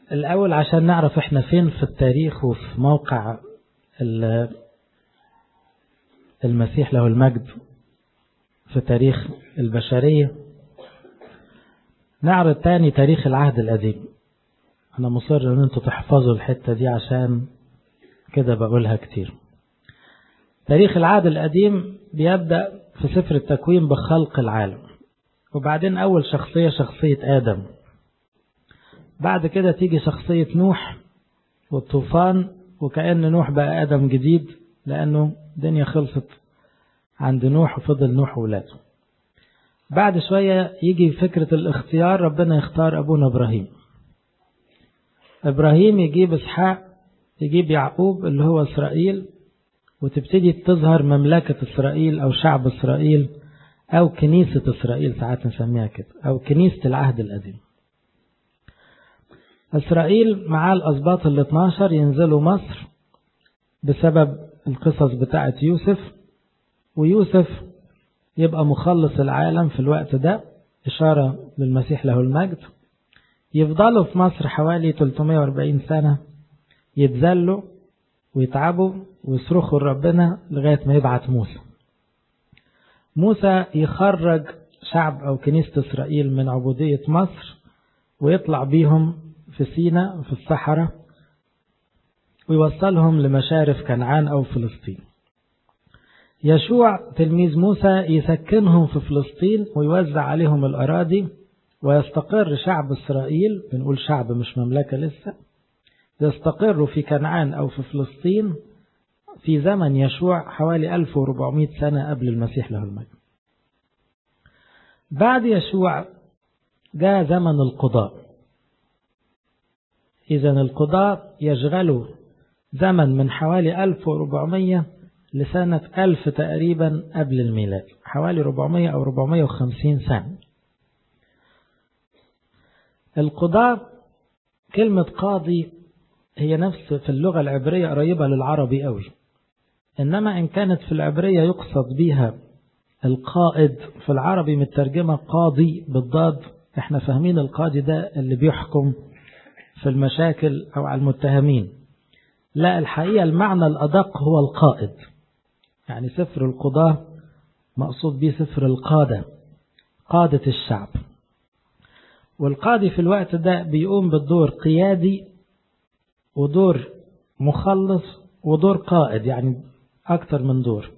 الأول عشان نعرف احنا فين في التاريخ وفي موقع المسيح له المجد في تاريخ البشرية نعرض تاني تاريخ العهد القديم أنا مصر أن أنتوا تحفظوا الحتة دي عشان كده بقولها كتير تاريخ العهد القديم بيبدأ في سفر التكوين بخلق العالم وبعدين أول شخصية شخصية آدم بعد كده تيجي شخصية نوح والطوفان وكأن نوح بقى آدم جديد لأنه الدنيا خلصت عند نوح وفضل نوح وولاده بعد شوية يجي فكرة الاختيار ربنا يختار أبونا إبراهيم إبراهيم يجيب إسحاق يجيب يعقوب اللي هو إسرائيل وتبتدي تظهر مملكة إسرائيل أو شعب إسرائيل أو كنيسة إسرائيل ساعات نسميها كده أو كنيسة العهد القديم إسرائيل مع الأسباط ال 12 ينزلوا مصر بسبب القصص بتاعة يوسف ويوسف يبقى مخلص العالم في الوقت ده إشارة للمسيح له المجد يفضلوا في مصر حوالي 340 سنة يتذلوا ويتعبوا ويصرخوا لربنا لغاية ما يبعت موسى موسى يخرج شعب أو كنيسة إسرائيل من عبودية مصر ويطلع بيهم في سينا في الصحراء ويوصلهم لمشارف كنعان أو فلسطين يشوع تلميذ موسى يسكنهم في فلسطين ويوزع عليهم الأراضي ويستقر شعب إسرائيل بنقول شعب مش مملكة لسه يستقر في كنعان أو في فلسطين في زمن يشوع حوالي 1400 سنة قبل المسيح له المجد بعد يشوع جاء زمن القضاء إذا القضاء يشغلوا زمن من حوالي 1400 لسنة 1000 تقريبا قبل الميلاد حوالي 400 أو 450 سنة القضاء كلمة قاضي هي نفس في اللغة العبرية قريبة للعربي قوي إنما إن كانت في العبرية يقصد بها القائد في العربي مترجمة قاضي بالضاد احنا فاهمين القاضي ده اللي بيحكم في المشاكل أو على المتهمين لا الحقيقة المعنى الأدق هو القائد يعني سفر القضاة مقصود به سفر القادة قادة الشعب والقاضي في الوقت ده بيقوم بالدور قيادي ودور مخلص ودور قائد يعني أكتر من دور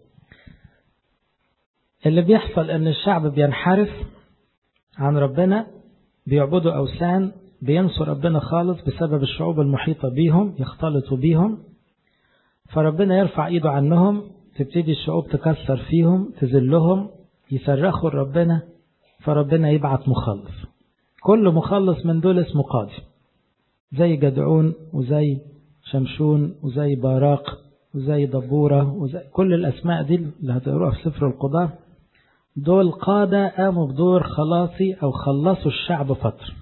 اللي بيحصل أن الشعب بينحرف عن ربنا بيعبدوا أوثان بينسوا ربنا خالص بسبب الشعوب المحيطة بيهم يختلطوا بيهم فربنا يرفع ايده عنهم تبتدي الشعوب تكسر فيهم تذلهم يصرخوا لربنا فربنا يبعت مخلص كل مخلص من دول اسمه قاضي زي جدعون وزي شمشون وزي باراق وزي دبورة وزي كل الأسماء دي اللي هتقروها في سفر القضاء دول قادة قاموا بدور خلاصي أو خلصوا الشعب فترة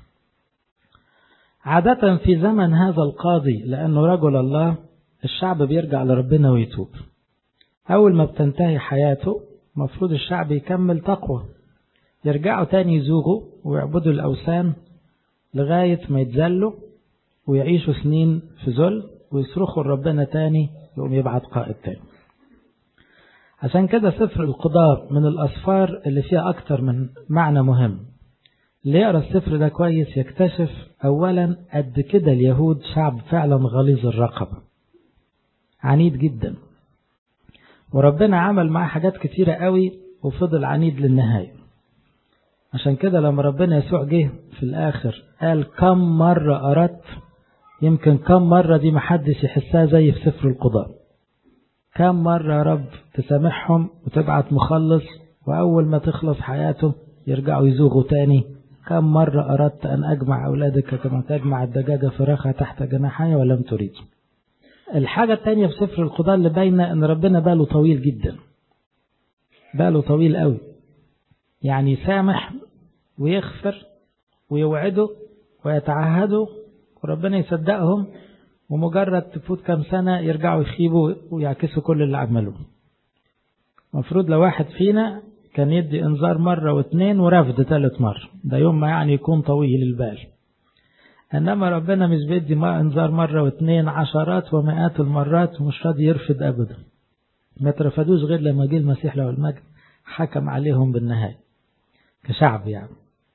عادة في زمن هذا القاضي لأنه رجل الله الشعب بيرجع لربنا ويتوب أول ما بتنتهي حياته مفروض الشعب يكمل تقوى يرجعوا تاني يزوغوا ويعبدوا الأوثان لغاية ما يتذلوا ويعيشوا سنين في ذل ويصرخوا لربنا تاني يقوم يبعت قائد تاني عشان كده سفر القضاء من الأسفار اللي فيها أكتر من معنى مهم اللي يقرأ السفر ده كويس يكتشف أولا قد كده اليهود شعب فعلا غليظ الرقبة عنيد جدا وربنا عمل معاه حاجات كتيرة قوي وفضل عنيد للنهاية عشان كده لما ربنا يسوع جه في الآخر قال كم مرة أردت يمكن كم مرة دي محدش يحسها زي في سفر القضاء كم مرة يا رب تسامحهم وتبعت مخلص وأول ما تخلص حياته يرجعوا يزوغوا تاني كم مرة أردت أن أجمع أولادك كما تجمع الدجاجة فراخها تحت جناحي ولم تريد الحاجة التانية في سفر القضاء اللي باينة أن ربنا باله طويل جدا باله طويل قوي يعني يسامح ويغفر ويوعده ويتعهدوا وربنا يصدقهم ومجرد تفوت كام سنة يرجعوا يخيبوا ويعكسوا كل اللي عملوه المفروض لو واحد فينا كان يدي انذار مرة واثنين ورفض ثالث مرة ده يوم ما يعني يكون طويل البال إنما ربنا مش بيدي ما انذار مرة واثنين عشرات ومئات المرات ومش راضي يرفض أبدا ما ترفضوش غير لما جه المسيح له المجد حكم عليهم بالنهاية كشعب يعني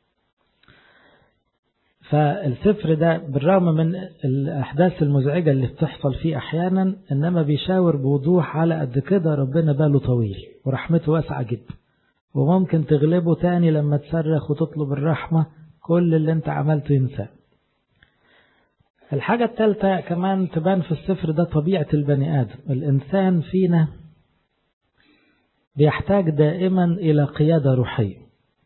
فالسفر ده بالرغم من الأحداث المزعجة اللي بتحصل فيه أحيانا إنما بيشاور بوضوح على قد كده ربنا باله طويل ورحمته واسعة جدا وممكن تغلبه تاني لما تصرخ وتطلب الرحمة كل اللي انت عملته ينسى الحاجة الثالثة كمان تبان في السفر ده طبيعة البني آدم الإنسان فينا بيحتاج دائما إلى قيادة روحية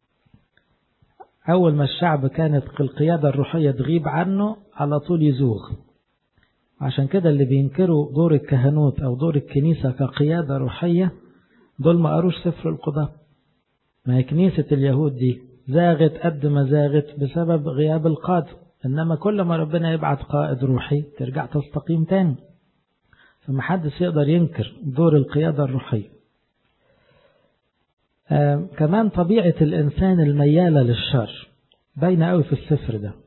أول ما الشعب كانت القيادة الروحية تغيب عنه على طول يزوغ عشان كده اللي بينكروا دور الكهنوت أو دور الكنيسة كقيادة روحية دول ما قروش سفر القضاء ما هي كنيسة اليهود دي زاغت قد ما زاغت بسبب غياب القائد إنما كل ما ربنا يبعت قائد روحي ترجع تستقيم تاني فمحدش يقدر ينكر دور القيادة الروحية آه كمان طبيعة الإنسان الميالة للشر باينة قوي في السفر ده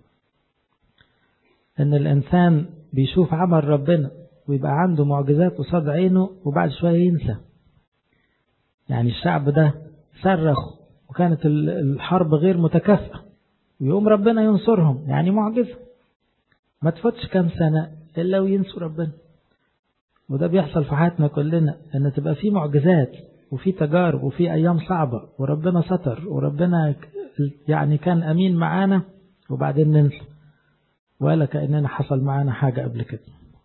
إن الإنسان بيشوف عمل ربنا ويبقى عنده معجزات قصاد عينه وبعد شوية ينسى يعني الشعب ده صرخ وكانت الحرب غير متكافئة ويقوم ربنا ينصرهم يعني معجزة ما تفوتش كام سنة إلا وينسوا ربنا وده بيحصل في حياتنا كلنا إن تبقى في معجزات وفي تجارب وفي أيام صعبة وربنا ستر وربنا يعني كان أمين معانا وبعدين ننسى ولا كأننا حصل معانا حاجة قبل كده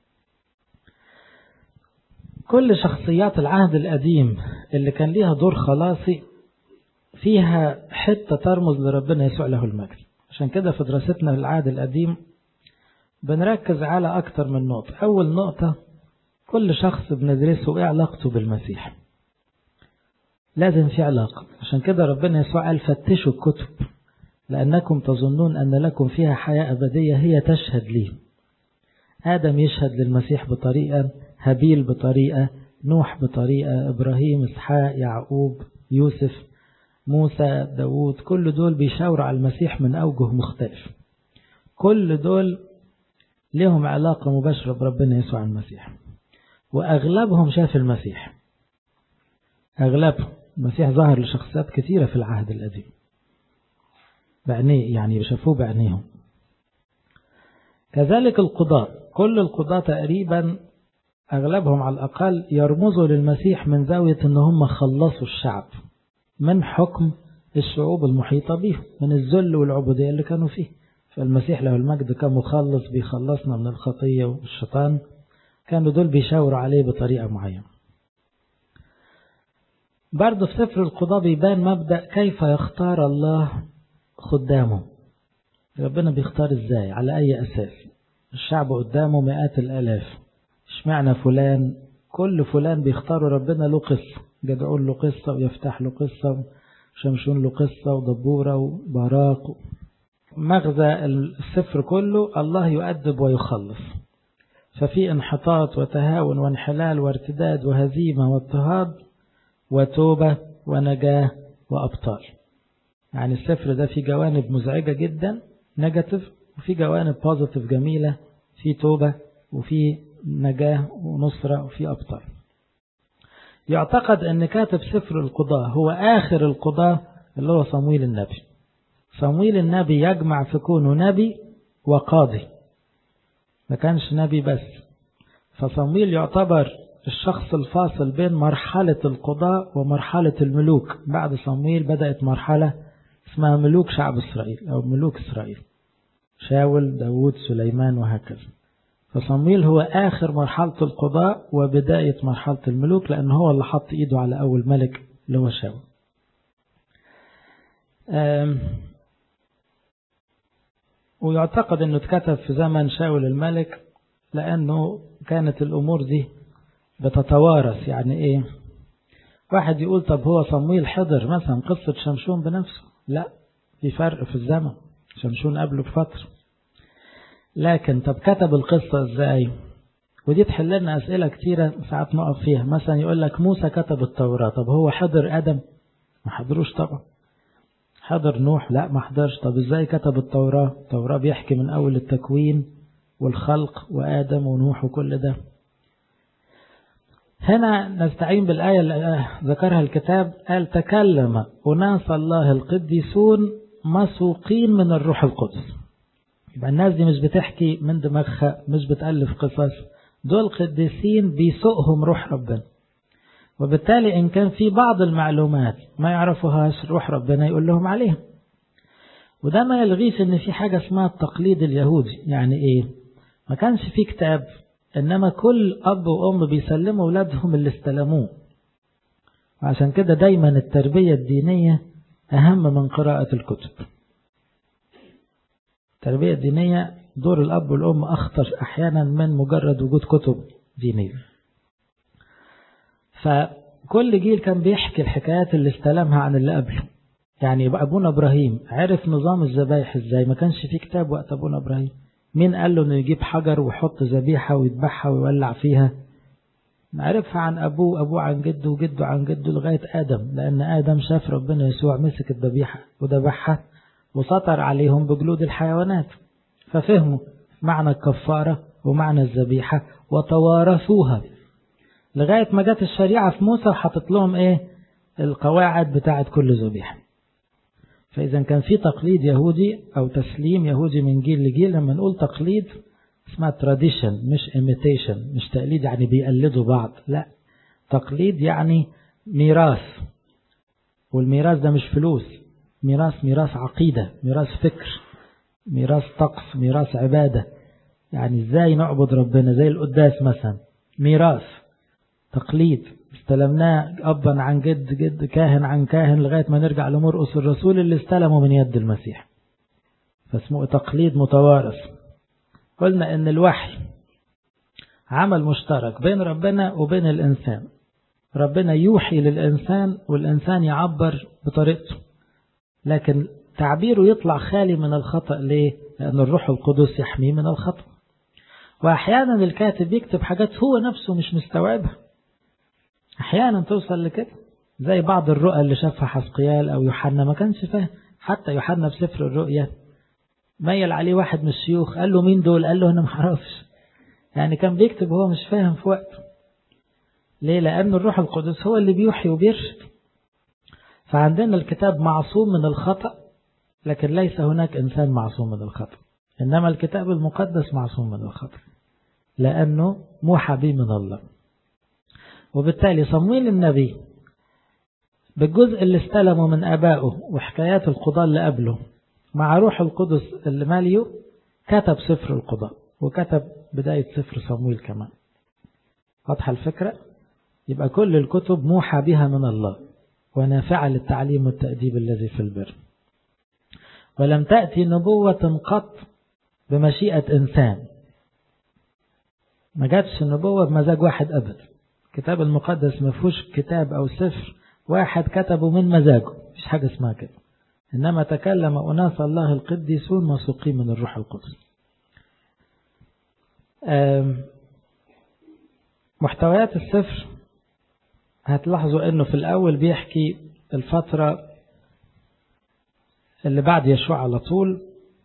كل شخصيات العهد القديم اللي كان ليها دور خلاصي فيها حتة ترمز لربنا يسوع له المجد عشان كده في دراستنا للعهد القديم بنركز على أكتر من نقطة أول نقطة كل شخص بندرسه إيه علاقته بالمسيح لازم في علاقة عشان كده ربنا يسوع قال فتشوا الكتب لأنكم تظنون أن لكم فيها حياة أبدية هي تشهد لي آدم يشهد للمسيح بطريقة هابيل بطريقة نوح بطريقة إبراهيم إسحاق يعقوب يوسف موسى داود كل دول بيشاوروا على المسيح من أوجه مختلف كل دول لهم علاقة مباشرة بربنا يسوع المسيح وأغلبهم شاف المسيح أغلبهم المسيح ظهر لشخصيات كثيرة في العهد القديم بعينيه يعني شافوه بعينيهم كذلك القضاة كل القضاة تقريبا أغلبهم على الأقل يرمزوا للمسيح من زاوية أن هم خلصوا الشعب من حكم الشعوب المحيطة بهم من الذل والعبودية اللي كانوا فيه فالمسيح له المجد كمخلص بيخلصنا من الخطية والشيطان كانوا دول بيشاوروا عليه بطريقة معينة برضه في سفر القضاء بيبان مبدأ كيف يختار الله خدامه ربنا بيختار ازاي على اي اساس الشعب قدامه مئات الالاف اشمعنى فلان كل فلان بيختاروا ربنا له قصة جدعون له قصة ويفتح له قصة وشمشون له قصة ودبورة وبراق مغزى السفر كله الله يؤدب ويخلص ففي انحطاط وتهاون وانحلال وارتداد وهزيمة واضطهاد وتوبة ونجاة وأبطال يعني السفر ده فيه جوانب مزعجة جدا نيجاتيف وفي جوانب بوزيتيف جميلة في توبة وفي نجاة ونصرة وفي أبطال يعتقد أن كاتب سفر القضاء هو آخر القضاء اللي هو صمويل النبي صمويل النبي يجمع في كونه نبي وقاضي ما كانش نبي بس فصمويل يعتبر الشخص الفاصل بين مرحلة القضاء ومرحلة الملوك بعد صمويل بدأت مرحلة اسمها ملوك شعب إسرائيل أو ملوك إسرائيل شاول داود سليمان وهكذا فصمويل هو آخر مرحلة القضاء وبداية مرحلة الملوك لأن هو اللي حط إيده على أول ملك اللي هو شاول ويعتقد أنه اتكتب في زمن شاول الملك لأنه كانت الأمور دي بتتوارث يعني إيه واحد يقول طب هو صمويل حضر مثلا قصة شمشون بنفسه لا في فرق في الزمن شمشون قبله بفترة لكن طب كتب القصة ازاي ودي تحل لنا أسئلة كتيرة ساعات نقف فيها مثلا يقول لك موسى كتب التوراة طب هو حضر آدم ما حضروش طبعا حضر نوح لا ما حضرش طب ازاي كتب التوراة التوراة بيحكي من اول التكوين والخلق وآدم ونوح وكل ده هنا نستعين بالآية اللي ذكرها الكتاب قال تكلم أناس الله القديسون مسوقين من الروح القدس يبقى الناس دي مش بتحكي من دماغها مش بتألف قصص دول قديسين بيسوقهم روح ربنا وبالتالي إن كان في بعض المعلومات ما يعرفوهاش روح ربنا يقول لهم عليها وده ما يلغيش ان في حاجة اسمها التقليد اليهودي يعني ايه ما كانش في كتاب انما كل اب وام بيسلموا اولادهم اللي استلموه وعشان كده دايما التربية الدينية اهم من قراءة الكتب التربية الدينية دور الاب والام اخطر احيانا من مجرد وجود كتب دينية فكل جيل كان بيحكي الحكايات اللي استلمها عن اللي قبله يعني يبقى ابونا ابراهيم عرف نظام الذبايح ازاي ما كانش في كتاب وقت ابونا ابراهيم مين قال له انه يجيب حجر ويحط ذبيحه ويذبحها ويولع فيها عرفها عن ابوه ابوه عن جده وجده عن جده لغايه ادم لان ادم شاف ربنا يسوع مسك الذبيحه وذبحها وسطر عليهم بجلود الحيوانات ففهموا معنى الكفاره ومعنى الذبيحه وتوارثوها لغايه ما جت الشريعه في موسى وحطت لهم ايه القواعد بتاعه كل ذبيحه فإذا كان في تقليد يهودي أو تسليم يهودي من جيل لجيل لما نقول تقليد اسمها تراديشن مش imitation مش تقليد يعني بيقلدوا بعض لا تقليد يعني ميراث والميراث ده مش فلوس ميراث ميراث عقيدة ميراث فكر ميراث طقس ميراث عبادة يعني ازاي نعبد ربنا زي القداس مثلا ميراث تقليد استلمناه أبا عن جد جد كاهن عن كاهن لغاية ما نرجع لمرقس الرسول اللي استلمه من يد المسيح فاسمه تقليد متوارث قلنا ان الوحي عمل مشترك بين ربنا وبين الإنسان ربنا يوحي للإنسان والإنسان يعبر بطريقته لكن تعبيره يطلع خالي من الخطأ ليه؟ لأن الروح القدس يحميه من الخطأ وأحيانا الكاتب يكتب حاجات هو نفسه مش مستوعبها أحيانا توصل لكده زي بعض الرؤى اللي شافها حسقيال أو يوحنا ما كانش فاهم حتى يوحنا في سفر الرؤيا ميل عليه واحد من الشيوخ قال له مين دول قال له أنا معرفش يعني كان بيكتب هو مش فاهم في وقته ليه لأن الروح القدس هو اللي بيوحي وبيرشد فعندنا الكتاب معصوم من الخطأ لكن ليس هناك إنسان معصوم من الخطأ إنما الكتاب المقدس معصوم من الخطأ لأنه موحى به من الله وبالتالي صمويل النبي بالجزء اللي استلمه من أبائه وحكايات القضاء اللي قبله مع روح القدس اللي ماليه كتب سفر القضاء وكتب بداية سفر صمويل كمان واضحة الفكرة يبقى كل الكتب موحى بها من الله ونافعة للتعليم والتأديب الذي في البر ولم تأتي نبوة قط بمشيئة إنسان ما جاتش النبوة بمزاج واحد أبدا الكتاب المقدس ما فيهوش كتاب أو سفر واحد كتبه من مزاجه مش حاجة اسمها كده إنما تكلم أناس الله القديسون موثوقين من الروح القدس محتويات السفر هتلاحظوا انه في الاول بيحكي الفترة اللي بعد يشوع على طول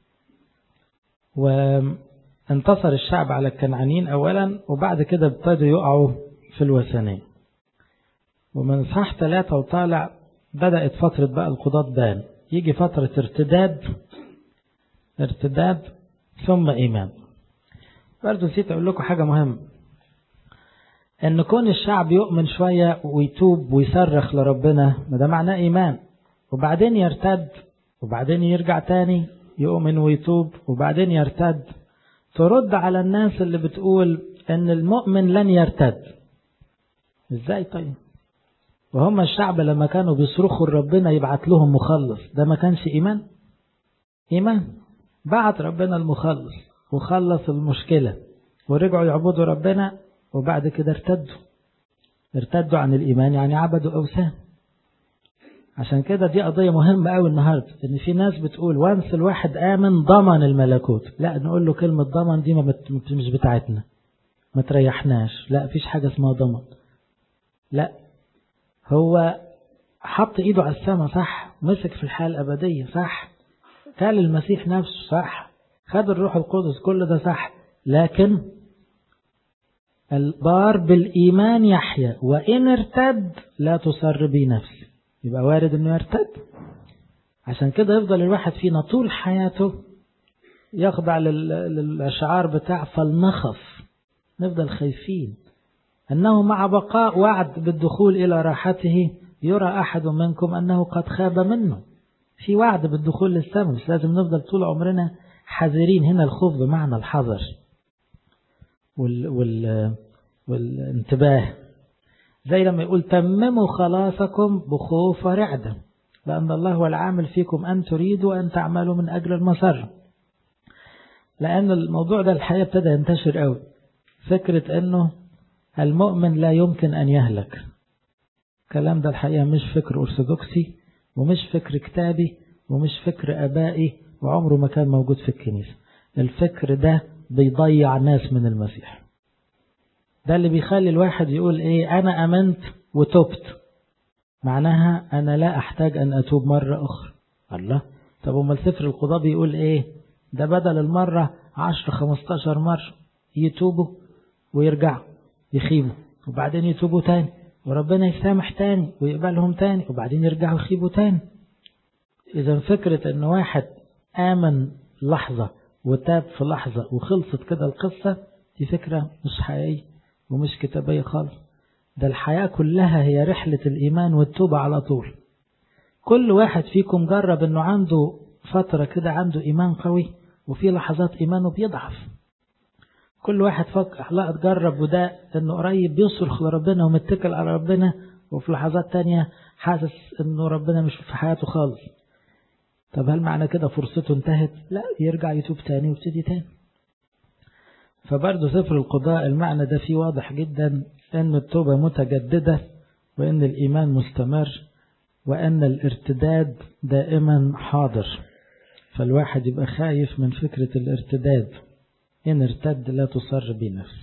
وانتصر الشعب على الكنعانيين اولا وبعد كده ابتدوا يقعوا في الوثنية ومن صح ثلاثة وطالع بدأت فترة بقى القضاة بان يجي فترة ارتداد ارتداد ثم إيمان برضو نسيت أقول لكم حاجة مهمة ان كون الشعب يؤمن شوية ويتوب ويصرخ لربنا ما ده معناه ايمان وبعدين يرتد وبعدين يرجع تاني يؤمن ويتوب وبعدين يرتد ترد على الناس اللي بتقول ان المؤمن لن يرتد ازاي طيب وهم الشعب لما كانوا بيصرخوا لربنا يبعت لهم مخلص ده ما كانش ايمان ايمان بعت ربنا المخلص وخلص المشكلة ورجعوا يعبدوا ربنا وبعد كده ارتدوا ارتدوا عن الإيمان يعني عبدوا أوثان عشان كده دي قضية مهمة قوي النهاردة إن في ناس بتقول وانس الواحد آمن ضمن الملكوت لا نقول له كلمة ضمن دي ما مش بتاعتنا ما تريحناش لا فيش حاجة اسمها ضمن لا هو حط ايده على السماء صح مسك في الحياة الأبدية صح قال المسيح نفسه صح خد الروح القدس كل ده صح لكن البار بالإيمان يحيى وإن ارتد لا تصر بي نفسي يبقى وارد انه يرتد عشان كده يفضل الواحد فينا طول حياته يخضع للأشعار بتاع فلنخف نفضل خايفين أنه مع بقاء وعد بالدخول إلى راحته يرى أحد منكم أنه قد خاب منه في وعد بالدخول للسماء بس لازم نفضل طول عمرنا حذرين هنا الخوف بمعنى الحذر وال وال والانتباه زي لما يقول تمموا خلاصكم بخوف ورعدة لأن الله هو العامل فيكم أن تريدوا أن تعملوا من أجل المسر لأن الموضوع ده الحقيقة ابتدى ينتشر قوي فكرة أنه المؤمن لا يمكن أن يهلك الكلام ده الحقيقة مش فكر أرثوذكسي ومش فكر كتابي ومش فكر أبائي وعمره ما كان موجود في الكنيسة الفكر ده بيضيع ناس من المسيح ده اللي بيخلي الواحد يقول ايه انا امنت وتبت معناها انا لا احتاج ان اتوب مرة اخرى الله طب امال سفر القضاء بيقول ايه ده بدل المرة عشر خمستاشر مرة يتوبوا ويرجعوا يخيبوا وبعدين يتوبوا تاني وربنا يسامح تاني ويقبلهم تاني وبعدين يرجعوا يخيبوا تاني اذا فكرة ان واحد امن لحظة وتاب في لحظة وخلصت كده القصة دي فكرة مش حقيقية ومش كتابية خالص ده الحياة كلها هي رحلة الإيمان والتوبة على طول كل واحد فيكم جرب أنه عنده فترة كده عنده إيمان قوي وفي لحظات إيمانه بيضعف كل واحد فكر لا تجرب وده أنه قريب بيصرخ لربنا ومتكل على ربنا وفي لحظات تانية حاسس أنه ربنا مش في حياته خالص طب هل معنى كده فرصته انتهت لا يرجع يتوب تاني ويبتدي تاني فبرضه سفر القضاء المعنى ده فيه واضح جدا أن التوبة متجددة وأن الإيمان مستمر وأن الارتداد دائما حاضر فالواحد يبقى خايف من فكرة الارتداد إن ارتد لا تصر بنفسه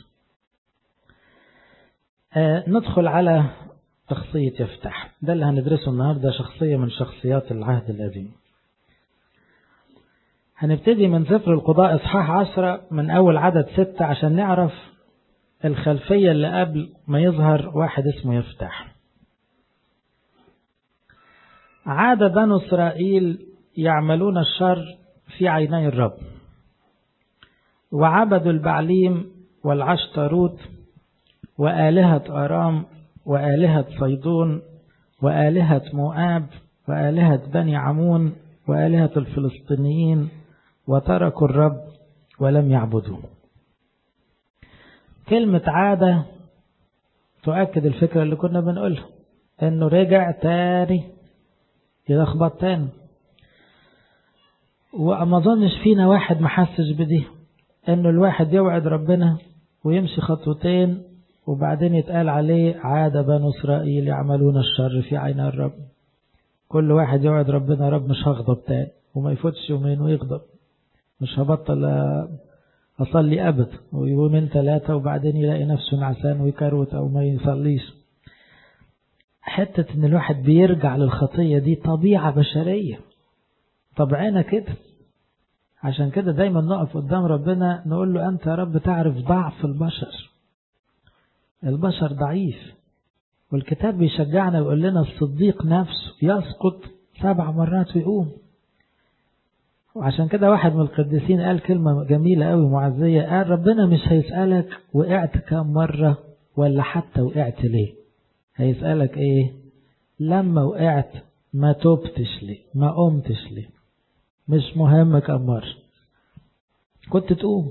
آه ندخل على شخصية يفتح ده اللي هندرسه النهاردة شخصية من شخصيات العهد القديم هنبتدي من سفر القضاء إصحاح عشرة من أول عدد ستة عشان نعرف الخلفية اللي قبل ما يظهر واحد اسمه يفتح عاد بنو إسرائيل يعملون الشر في عيني الرب وعبدوا البعليم والعشتروت وآلهة أرام وآلهة صيدون وآلهة مؤاب وآلهة بني عمون وآلهة الفلسطينيين وتركوا الرب ولم يعبدوه كلمة عادة تؤكد الفكرة اللي كنا بنقولها انه رجع تاني يلخبط تاني وما ظنش فينا واحد محسش بدي انه الواحد يوعد ربنا ويمشي خطوتين وبعدين يتقال عليه عاد بنو اسرائيل يعملون الشر في عين الرب كل واحد يوعد ربنا رب مش هغضب تاني وما يفوتش يومين ويغضب مش هبطل أصلي أبد ويومين ثلاثة وبعدين يلاقي نفسه نعسان ويكروت أو ما يصليش حتة إن الواحد بيرجع للخطية دي طبيعة بشرية طبعنا كده عشان كده دايما نقف قدام ربنا نقول له أنت يا رب تعرف ضعف البشر البشر ضعيف والكتاب بيشجعنا ويقول لنا الصديق نفسه يسقط سبع مرات ويقوم وعشان كده واحد من القديسين قال كلمة جميلة قوي معزية قال ربنا مش هيسألك وقعت كام مرة ولا حتى وقعت ليه هيسألك ايه لما وقعت ما توبتش ليه ما قمتش ليه مش مهم كام مرة كنت تقوم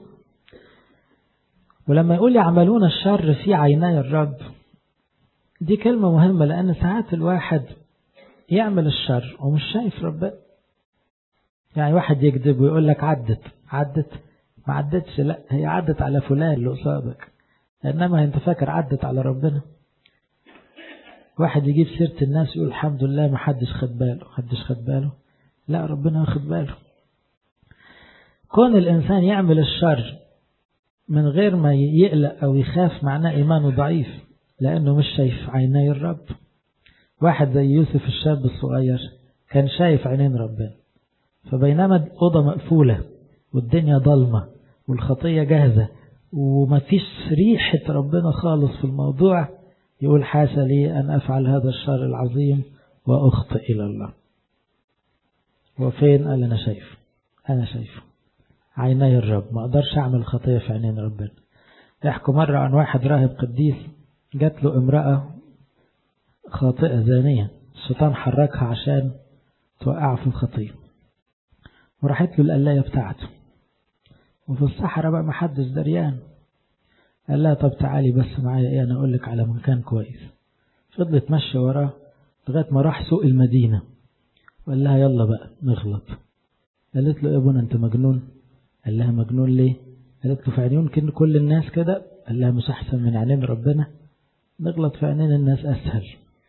ولما يقول يعملون الشر في عيني الرب دي كلمة مهمة لأن ساعات الواحد يعمل الشر ومش شايف ربنا يعني واحد يكذب ويقول لك عدت عدت ما عدتش لا هي عدت على فلان اللي قصادك انما انت فاكر عدت على ربنا واحد يجيب سيرة الناس يقول الحمد لله ما حدش خد باله حدش خد باله لا ربنا واخد باله كون الإنسان يعمل الشر من غير ما يقلق أو يخاف معناه إيمانه ضعيف لأنه مش شايف عيني الرب واحد زي يوسف الشاب الصغير كان شايف عينين ربنا فبينما الأوضة مقفولة والدنيا ضلمة والخطية جاهزة ومفيش ريحة ربنا خالص في الموضوع يقول حاشا لي أن أفعل هذا الشر العظيم وأخطئ إلى الله وفين قال أنا شايف أنا شايفه عيني الرب ما أقدرش أعمل خطية في عينين ربنا يحكوا مرة عن واحد راهب قديس جات له امرأة خاطئة زانية الشيطان حركها عشان توقعه في الخطية وراحت له القلاية بتاعته وفي الصحراء بقى محدش دريان قال لها طب تعالي بس معايا ايه انا اقول لك على مكان كويس فضلت ماشية وراه لغاية ما راح سوق المدينة وقال لها يلا بقى نغلط قالت له يا ابونا انت مجنون قال لها مجنون ليه قالت له في عينين يمكن كل الناس كده قال لها مش احسن من عينين ربنا نغلط في عينين الناس اسهل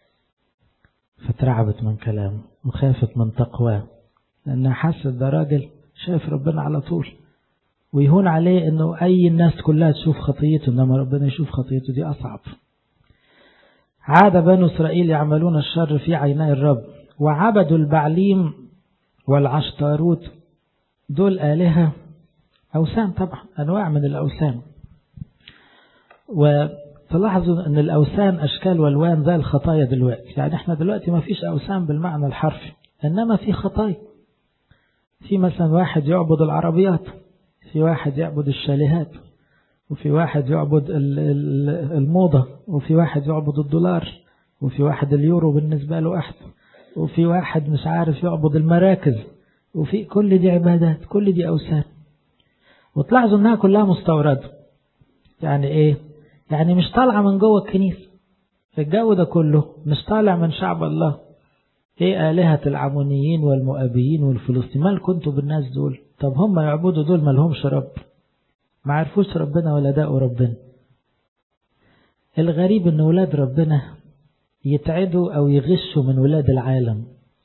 فترعبت من كلامه وخافت من تقواه لانها حست ده راجل شايف ربنا على طول ويهون عليه انه اي الناس كلها تشوف خطيته انما ربنا يشوف خطيته دي اصعب عاد بنو اسرائيل يعملون الشر في عيني الرب وعبدوا البعليم والعشتاروت دول آلهة أوثان طبعا أنواع من الأوثان وتلاحظوا أن الأوثان أشكال والوان زي الخطايا دلوقتي يعني احنا دلوقتي ما فيش أوثان بالمعنى الحرفي إنما في خطايا في مثلا واحد يعبد العربيات في واحد يعبد الشاليهات وفي واحد يعبد الموضة وفي واحد يعبد الدولار وفي واحد اليورو بالنسبة له أحسن وفي واحد مش عارف يعبد المراكز وفي كل دي عبادات كل دي أوثان وتلاحظوا انها كلها مستوردة يعني ايه يعني مش طالعة من جوه الكنيسة الجو ده كله مش طالع من شعب الله ايه آلهة العمونيين والمؤابيين والفلسطين مال كنتوا بالناس دول طب هم يعبدوا دول ما لهمش رب ما عرفوش ربنا ولا داقوا ربنا الغريب ان ولاد ربنا يتعدوا او يغشوا من ولاد العالم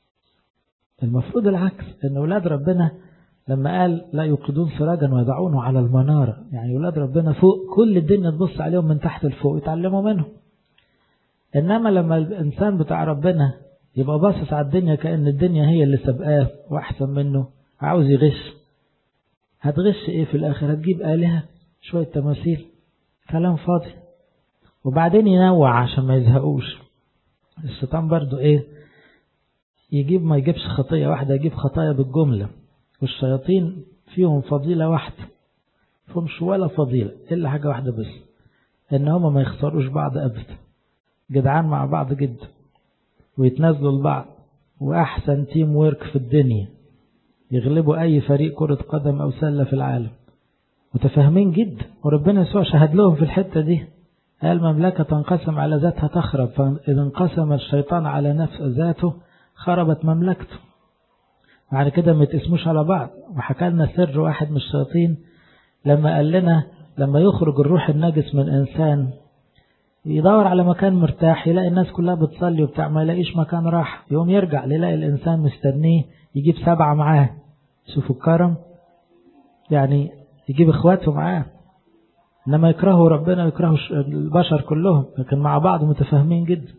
المفروض العكس ان ولاد ربنا لما قال لا يوقدون سراجا ويضعونه على المنارة يعني ولاد ربنا فوق كل الدنيا تبص عليهم من تحت لفوق يتعلموا منهم انما لما الانسان بتاع ربنا يبقى باصص على الدنيا كأن الدنيا هي اللي سبقاه واحسن منه عاوز يغش هتغش ايه في الاخر هتجيب آلهة شوية تماثيل كلام فاضي وبعدين ينوع عشان ما يزهقوش الشيطان برضو ايه يجيب ما يجيبش خطية واحدة يجيب خطايا بالجملة والشياطين فيهم فضيلة واحدة فهمش ولا فضيلة إلا حاجة واحدة بس إن هما ما يخسروش بعض أبدا جدعان مع بعض جدا ويتنازلوا لبعض وأحسن تيم ويرك في الدنيا يغلبوا أي فريق كرة قدم أو سلة في العالم متفاهمين جدا وربنا يسوع شهد لهم في الحتة دي قال مملكة تنقسم على ذاتها تخرب فإذا انقسم الشيطان على نفس ذاته خربت مملكته بعد كده ما يتقسموش على بعض وحكى لنا سر واحد من الشياطين لما قال لنا لما يخرج الروح النجس من إنسان يدور على مكان مرتاح يلاقي الناس كلها بتصلي وبتاع ما يلاقيش مكان راح يوم يرجع يلاقي الإنسان مستنيه يجيب سبعة معاه شوفوا الكرم يعني يجيب اخواته معاه انما يكرهوا ربنا ويكرهوا البشر كلهم لكن مع بعض متفاهمين جدا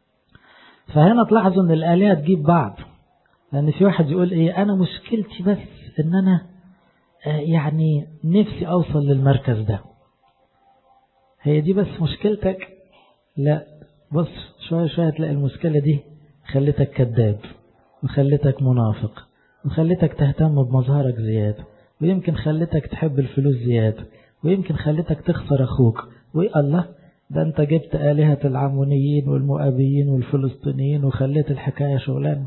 فهنا تلاحظوا ان الآلهة تجيب بعض لأن في واحد يقول إيه أنا مشكلتي بس إن أنا يعني نفسي أوصل للمركز ده هي دي بس مشكلتك لا بص شوية شوية تلاقي المشكلة دي خلتك كذاب وخلتك منافق وخلتك تهتم بمظهرك زيادة ويمكن خلتك تحب الفلوس زيادة ويمكن خلتك تخسر أخوك وإيه الله ده أنت جبت آلهة العمونيين والمؤابيين والفلسطينيين وخليت الحكاية شغلانة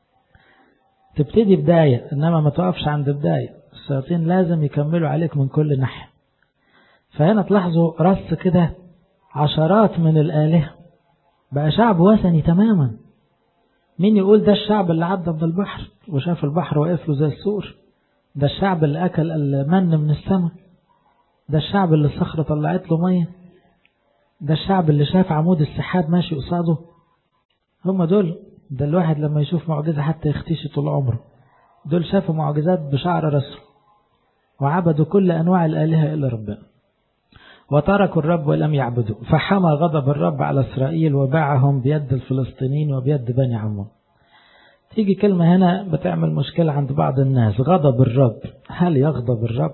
تبتدي بداية إنما ما توقفش عند بداية الشياطين لازم يكملوا عليك من كل ناحية فهنا تلاحظوا رص كده عشرات من الآلهة بقى شعب وثني تماما مين يقول ده الشعب اللي عدى من البحر وشاف البحر واقف له زي السور ده الشعب اللي أكل المن من السماء ده الشعب اللي الصخرة طلعت له مية ده الشعب اللي شاف عمود السحاب ماشي قصاده هم دول ده الواحد لما يشوف معجزة حتى يختشي طول عمره دول شافوا معجزات بشعر رسول وعبدوا كل أنواع الآلهة إلا ربنا وتركوا الرب ولم يعبدوا فحمى غضب الرب على إسرائيل وباعهم بيد الفلسطينيين وبيد بني عمون تيجي كلمة هنا بتعمل مشكلة عند بعض الناس غضب الرب هل يغضب الرب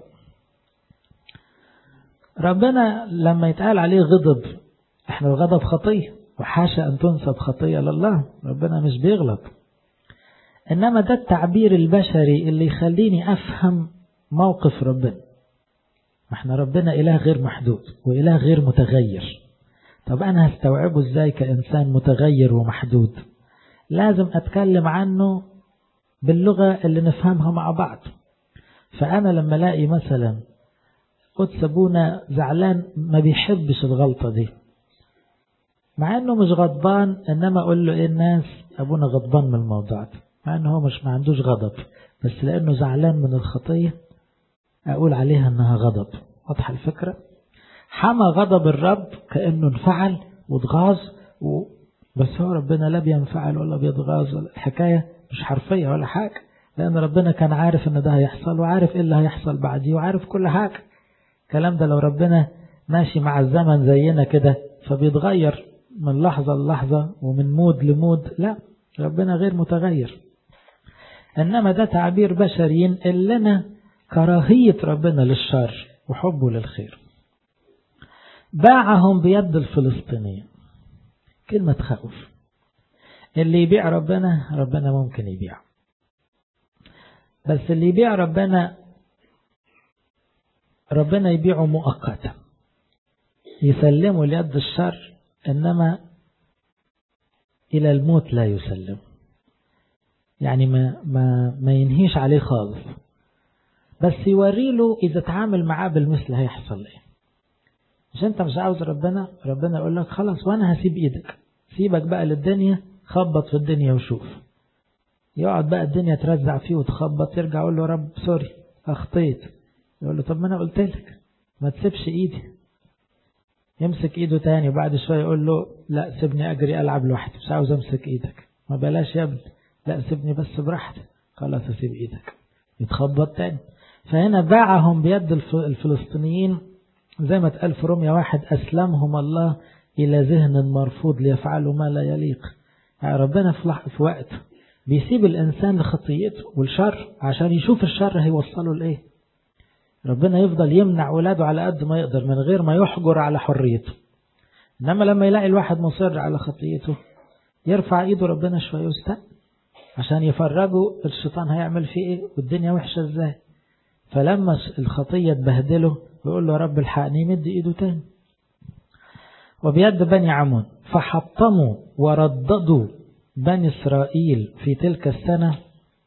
ربنا لما يتقال عليه غضب احنا الغضب خطية وحاشا أن تنسب خطية لله ربنا مش بيغلط إنما ده التعبير البشري اللي يخليني أفهم موقف ربنا احنا ربنا إله غير محدود وإله غير متغير طب أنا هستوعبه إزاي كإنسان متغير ومحدود لازم أتكلم عنه باللغة اللي نفهمها مع بعض فأنا لما ألاقي مثلا قدس أبونا زعلان ما بيحبش الغلطة دي مع أنه مش غضبان إنما أقول له إيه الناس أبونا غضبان من الموضوع ده مع أنه هو مش ما عندوش غضب بس لأنه زعلان من الخطية أقول عليها أنها غضب واضحة الفكرة حمى غضب الرب كأنه انفعل واتغاظ و... بس هو ربنا لا بينفعل ولا بيتغاظ الحكاية مش حرفية ولا حاجة لأن ربنا كان عارف أن ده هيحصل وعارف إيه اللي هيحصل بعديه وعارف كل حاجة الكلام ده لو ربنا ماشي مع الزمن زينا كده فبيتغير من لحظة للحظة ومن مود لمود لا ربنا غير متغير إنما ده تعبير بشري ينقل لنا كراهية ربنا للشر وحبه للخير باعهم بيد الفلسطينيين كلمة خوف اللي يبيع ربنا ربنا ممكن يبيع بس اللي يبيع ربنا ربنا يبيعه مؤقتا يسلمه ليد الشر إنما إلى الموت لا يسلم يعني ما, ما, ما ينهيش عليه خالص بس يوري له إذا تعامل معاه بالمثل هيحصل إيه مش أنت مش عاوز ربنا ربنا يقول لك خلاص وأنا هسيب إيدك سيبك بقى للدنيا خبط في الدنيا وشوف يقعد بقى الدنيا ترزع فيه وتخبط يرجع يقول له رب سوري أخطيت يقول له طب ما أنا قلت لك ما تسيبش إيدي يمسك إيده تاني وبعد شوية يقول له لا سيبني أجري ألعب لوحدي مش عاوز أمسك إيدك ما بلاش يا ابني لا سيبني بس براحتي خلاص أسيب إيدك يتخبط تاني فهنا باعهم بيد الفلسطينيين زي ما اتقال في روميا واحد أسلمهم الله إلى ذهن مرفوض ليفعلوا ما لا يليق يعني ربنا في وقت بيسيب الإنسان لخطيته والشر عشان يشوف الشر هيوصله لإيه ربنا يفضل يمنع ولاده على قد ما يقدر من غير ما يحجر على حريته إنما لما يلاقي الواحد مصر على خطيته يرفع إيده ربنا شوية ويستنى عشان يفرجوا الشيطان هيعمل فيه إيه والدنيا وحشة إزاي فلما الخطية تبهدله يقول له يا رب الحقني يمد إيده تاني وبيد بني عمون فحطموا ورددوا بني إسرائيل في تلك السنة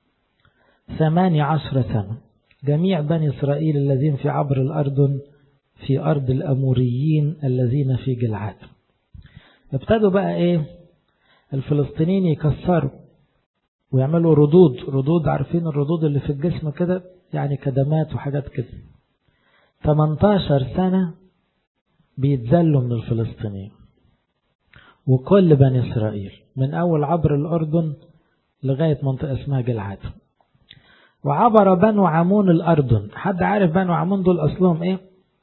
ثماني عشر سنة جميع بني إسرائيل الذين في عبر الأردن في أرض الأموريين الذين في جلعاد ابتدوا بقى إيه الفلسطينيين يكسروا ويعملوا ردود ردود عارفين الردود اللي في الجسم كده يعني كدمات وحاجات كده 18 سنة بيتذلوا من الفلسطينيين وكل بني إسرائيل من أول عبر الأردن لغاية منطقة اسمها جلعاد وعبر بنو عمون الأردن حد عارف بنو عمون دول أصلهم إيه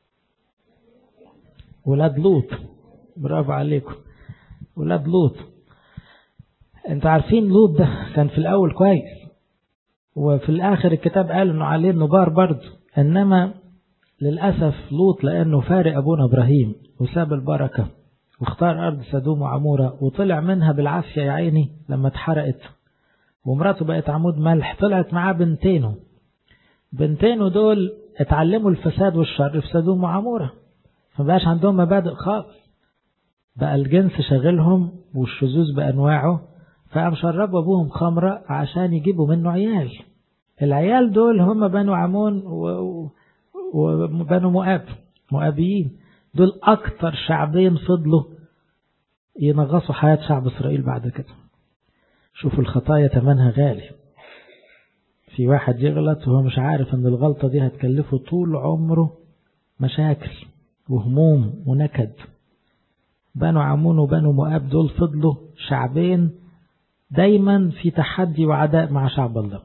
ولاد لوط برافو عليكم ولاد لوط انتوا عارفين لوط ده كان في الأول كويس وفي الآخر الكتاب قال انه عليه نجار برضه انما للأسف لوط لأنه فارق أبونا إبراهيم وساب البركة واختار أرض سدوم وعمورة وطلع منها بالعافية يا عيني لما اتحرقت ومراته بقت عمود ملح طلعت معاه بنتينه بنتينه دول اتعلموا الفساد والشر في سدوم وعمورة فمبقاش عندهم مبادئ خالص بقى الجنس شغلهم والشذوذ بأنواعه فقام شربوا أبوهم خمرة عشان يجيبوا منه عيال العيال دول هم بنو عمون و... وبنو مؤاب مؤابيين دول أكتر شعبين فضلوا ينغصوا حياة شعب إسرائيل بعد كده شوفوا الخطايا تمنها غالي في واحد يغلط وهو مش عارف ان الغلطة دي هتكلفه طول عمره مشاكل وهموم ونكد بنو عمون وبنو مؤاب دول فضلوا شعبين دايما في تحدي وعداء مع شعب الله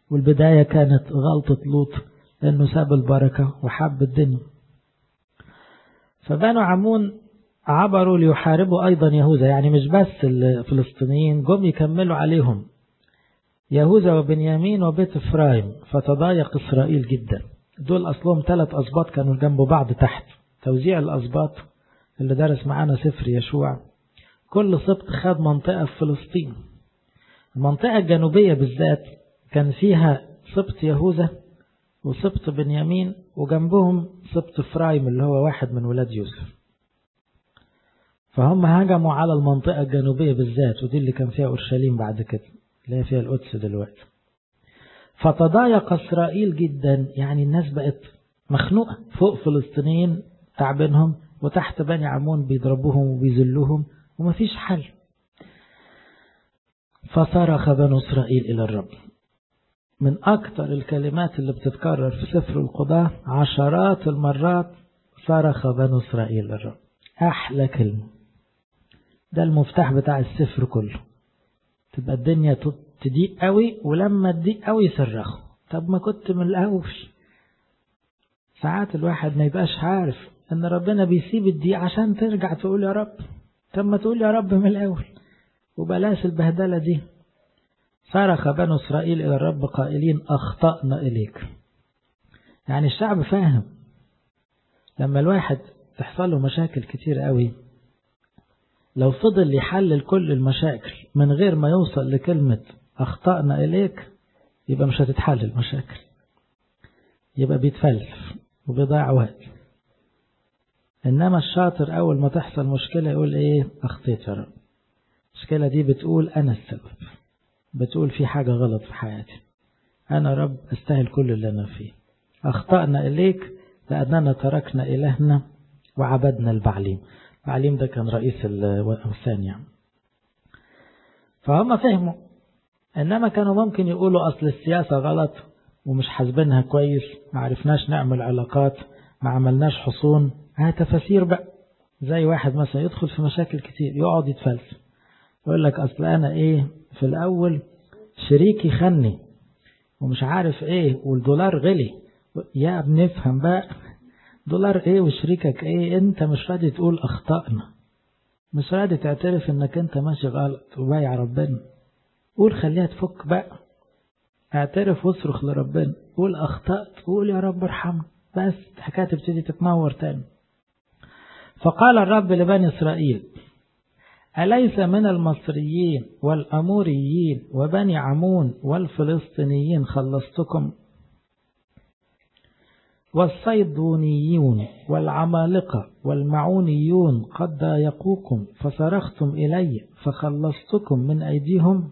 والبداية كانت غلطة لوط لأنه ساب البركة وحب الدنيا فبنو عمون عبروا ليحاربوا أيضا يهوذا يعني مش بس الفلسطينيين جم يكملوا عليهم يهوذا وبنيامين وبيت إفرايم فتضايق إسرائيل جدا دول أصلهم ثلاث أسباط كانوا جنب بعض تحت توزيع الأسباط اللي درس معانا سفر يشوع كل سبط خد منطقة في فلسطين المنطقة الجنوبية بالذات كان فيها سبط يهوذا وسبط بنيامين وجنبهم سبط فرايم اللي هو واحد من ولاد يوسف فهم هجموا على المنطقة الجنوبية بالذات ودي اللي كان فيها أورشليم بعد كده اللي هي فيها القدس دلوقتي فتضايق إسرائيل جدا يعني الناس بقت مخنوقة فوق فلسطينيين تعبينهم وتحت بني عمون بيضربوهم وبيذلوهم ومفيش حل فصرخ بنو إسرائيل إلى الرب من أكثر الكلمات اللي بتتكرر في سفر القضاة عشرات المرات صرخ بنو إسرائيل للرب أحلى كلمة ده المفتاح بتاع السفر كله تبقى الدنيا تضيق قوي ولما تضيق قوي يصرخوا طب ما كنت من الأول ساعات الواحد ما يبقاش عارف ان ربنا بيسيب الضيق عشان ترجع تقول يا رب طب ما تقول يا رب من الأول وبلاش البهدلة دي صرخ بنو إسرائيل إلى الرب قائلين أخطأنا إليك يعني الشعب فاهم لما الواحد تحصل له مشاكل كتير قوي لو فضل يحلل كل المشاكل من غير ما يوصل لكلمة أخطأنا إليك يبقى مش هتتحل المشاكل يبقى بيتفلسف وبيضيع وقت إنما الشاطر أول ما تحصل مشكلة يقول إيه أخطيت يا رب المشكلة دي بتقول أنا السبب بتقول في حاجة غلط في حياتي أنا رب أستاهل كل اللي أنا فيه أخطأنا إليك لأننا تركنا إلهنا وعبدنا البعليم البعليم ده كان رئيس الأوثان يعني فهم فهموا إنما كانوا ممكن يقولوا أصل السياسة غلط ومش حاسبينها كويس ما عرفناش نعمل علاقات ما عملناش حصون ها تفاسير بقى زي واحد مثلا يدخل في مشاكل كتير يقعد يتفلسف يقول لك أصل أنا إيه في الأول شريكي خني ومش عارف إيه والدولار غلي يا بنفهم بقى دولار إيه وشريكك إيه أنت مش راضي تقول أخطأنا مش راضي تعترف إنك أنت ماشي غلط وبايع ربنا قول خليها تفك بقى اعترف واصرخ لربنا قول أخطأت قول يا رب ارحمني بس الحكاية تبتدي تتنور تاني فقال الرب لبني إسرائيل أليس من المصريين والأموريين وبني عمون والفلسطينيين خلصتكم والصيدونيون والعمالقة والمعونيون قد ضايقوكم فصرختم إلي فخلصتكم من أيديهم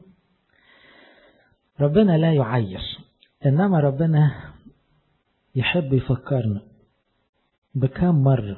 ربنا لا يعير إنما ربنا يحب يفكرنا بكام مرة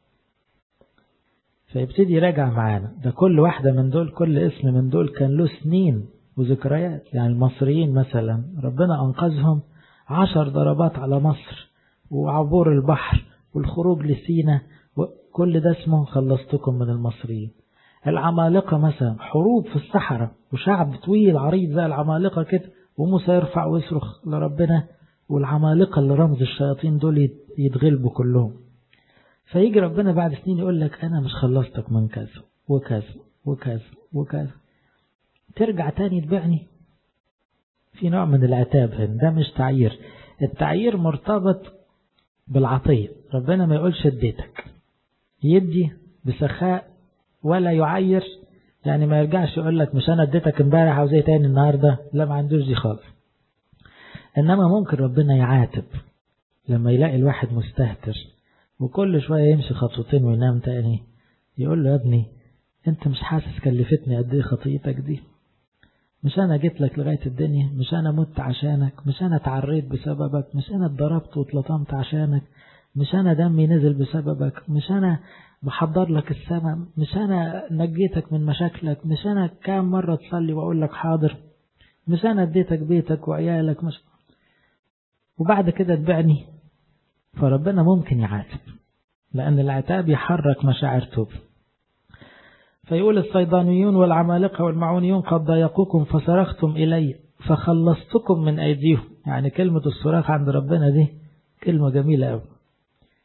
فيبتدي يراجع معانا ده كل واحدة من دول كل اسم من دول كان له سنين وذكريات يعني المصريين مثلا ربنا أنقذهم عشر ضربات على مصر وعبور البحر والخروج لسينا وكل ده اسمه خلصتكم من المصريين العمالقة مثلا حروب في الصحراء وشعب طويل عريض زي العمالقة كده وموسى يرفع ويصرخ لربنا والعمالقة اللي رمز الشياطين دول يتغلبوا كلهم فيجي ربنا بعد سنين يقول لك أنا مش خلصتك من كذا وكذا وكذا وكذا ترجع تاني تبعني في نوع من العتاب هنا ده مش تعيير التعيير مرتبط بالعطية ربنا ما يقولش اديتك يدي بسخاء ولا يعير يعني ما يرجعش يقول لك مش انا اديتك امبارح عاوز ايه تاني النهارده لا ما عندوش دي خالص انما ممكن ربنا يعاتب لما يلاقي الواحد مستهتر وكل شويه يمشي خطوتين وينام تاني يقول له يا ابني انت مش حاسس كلفتني قد ايه خطيتك دي مش انا جيت لك لغايه الدنيا مش انا مت عشانك مش انا اتعريت بسببك مش انا اتضربت واتلطمت عشانك مش انا دمي نزل بسببك مش انا بحضر لك السماء مش أنا نجيتك من مشاكلك مش أنا كام مرة تصلي وأقول لك حاضر مش أنا اديتك بيتك وعيالك مش وبعد كده تبعني فربنا ممكن يعاتب لأن العتاب يحرك مشاعر توب فيقول الصيدانيون والعمالقة والمعونيون قد ضايقوكم فصرختم إلي فخلصتكم من أيديهم يعني كلمة الصراخ عند ربنا دي كلمة جميلة أوي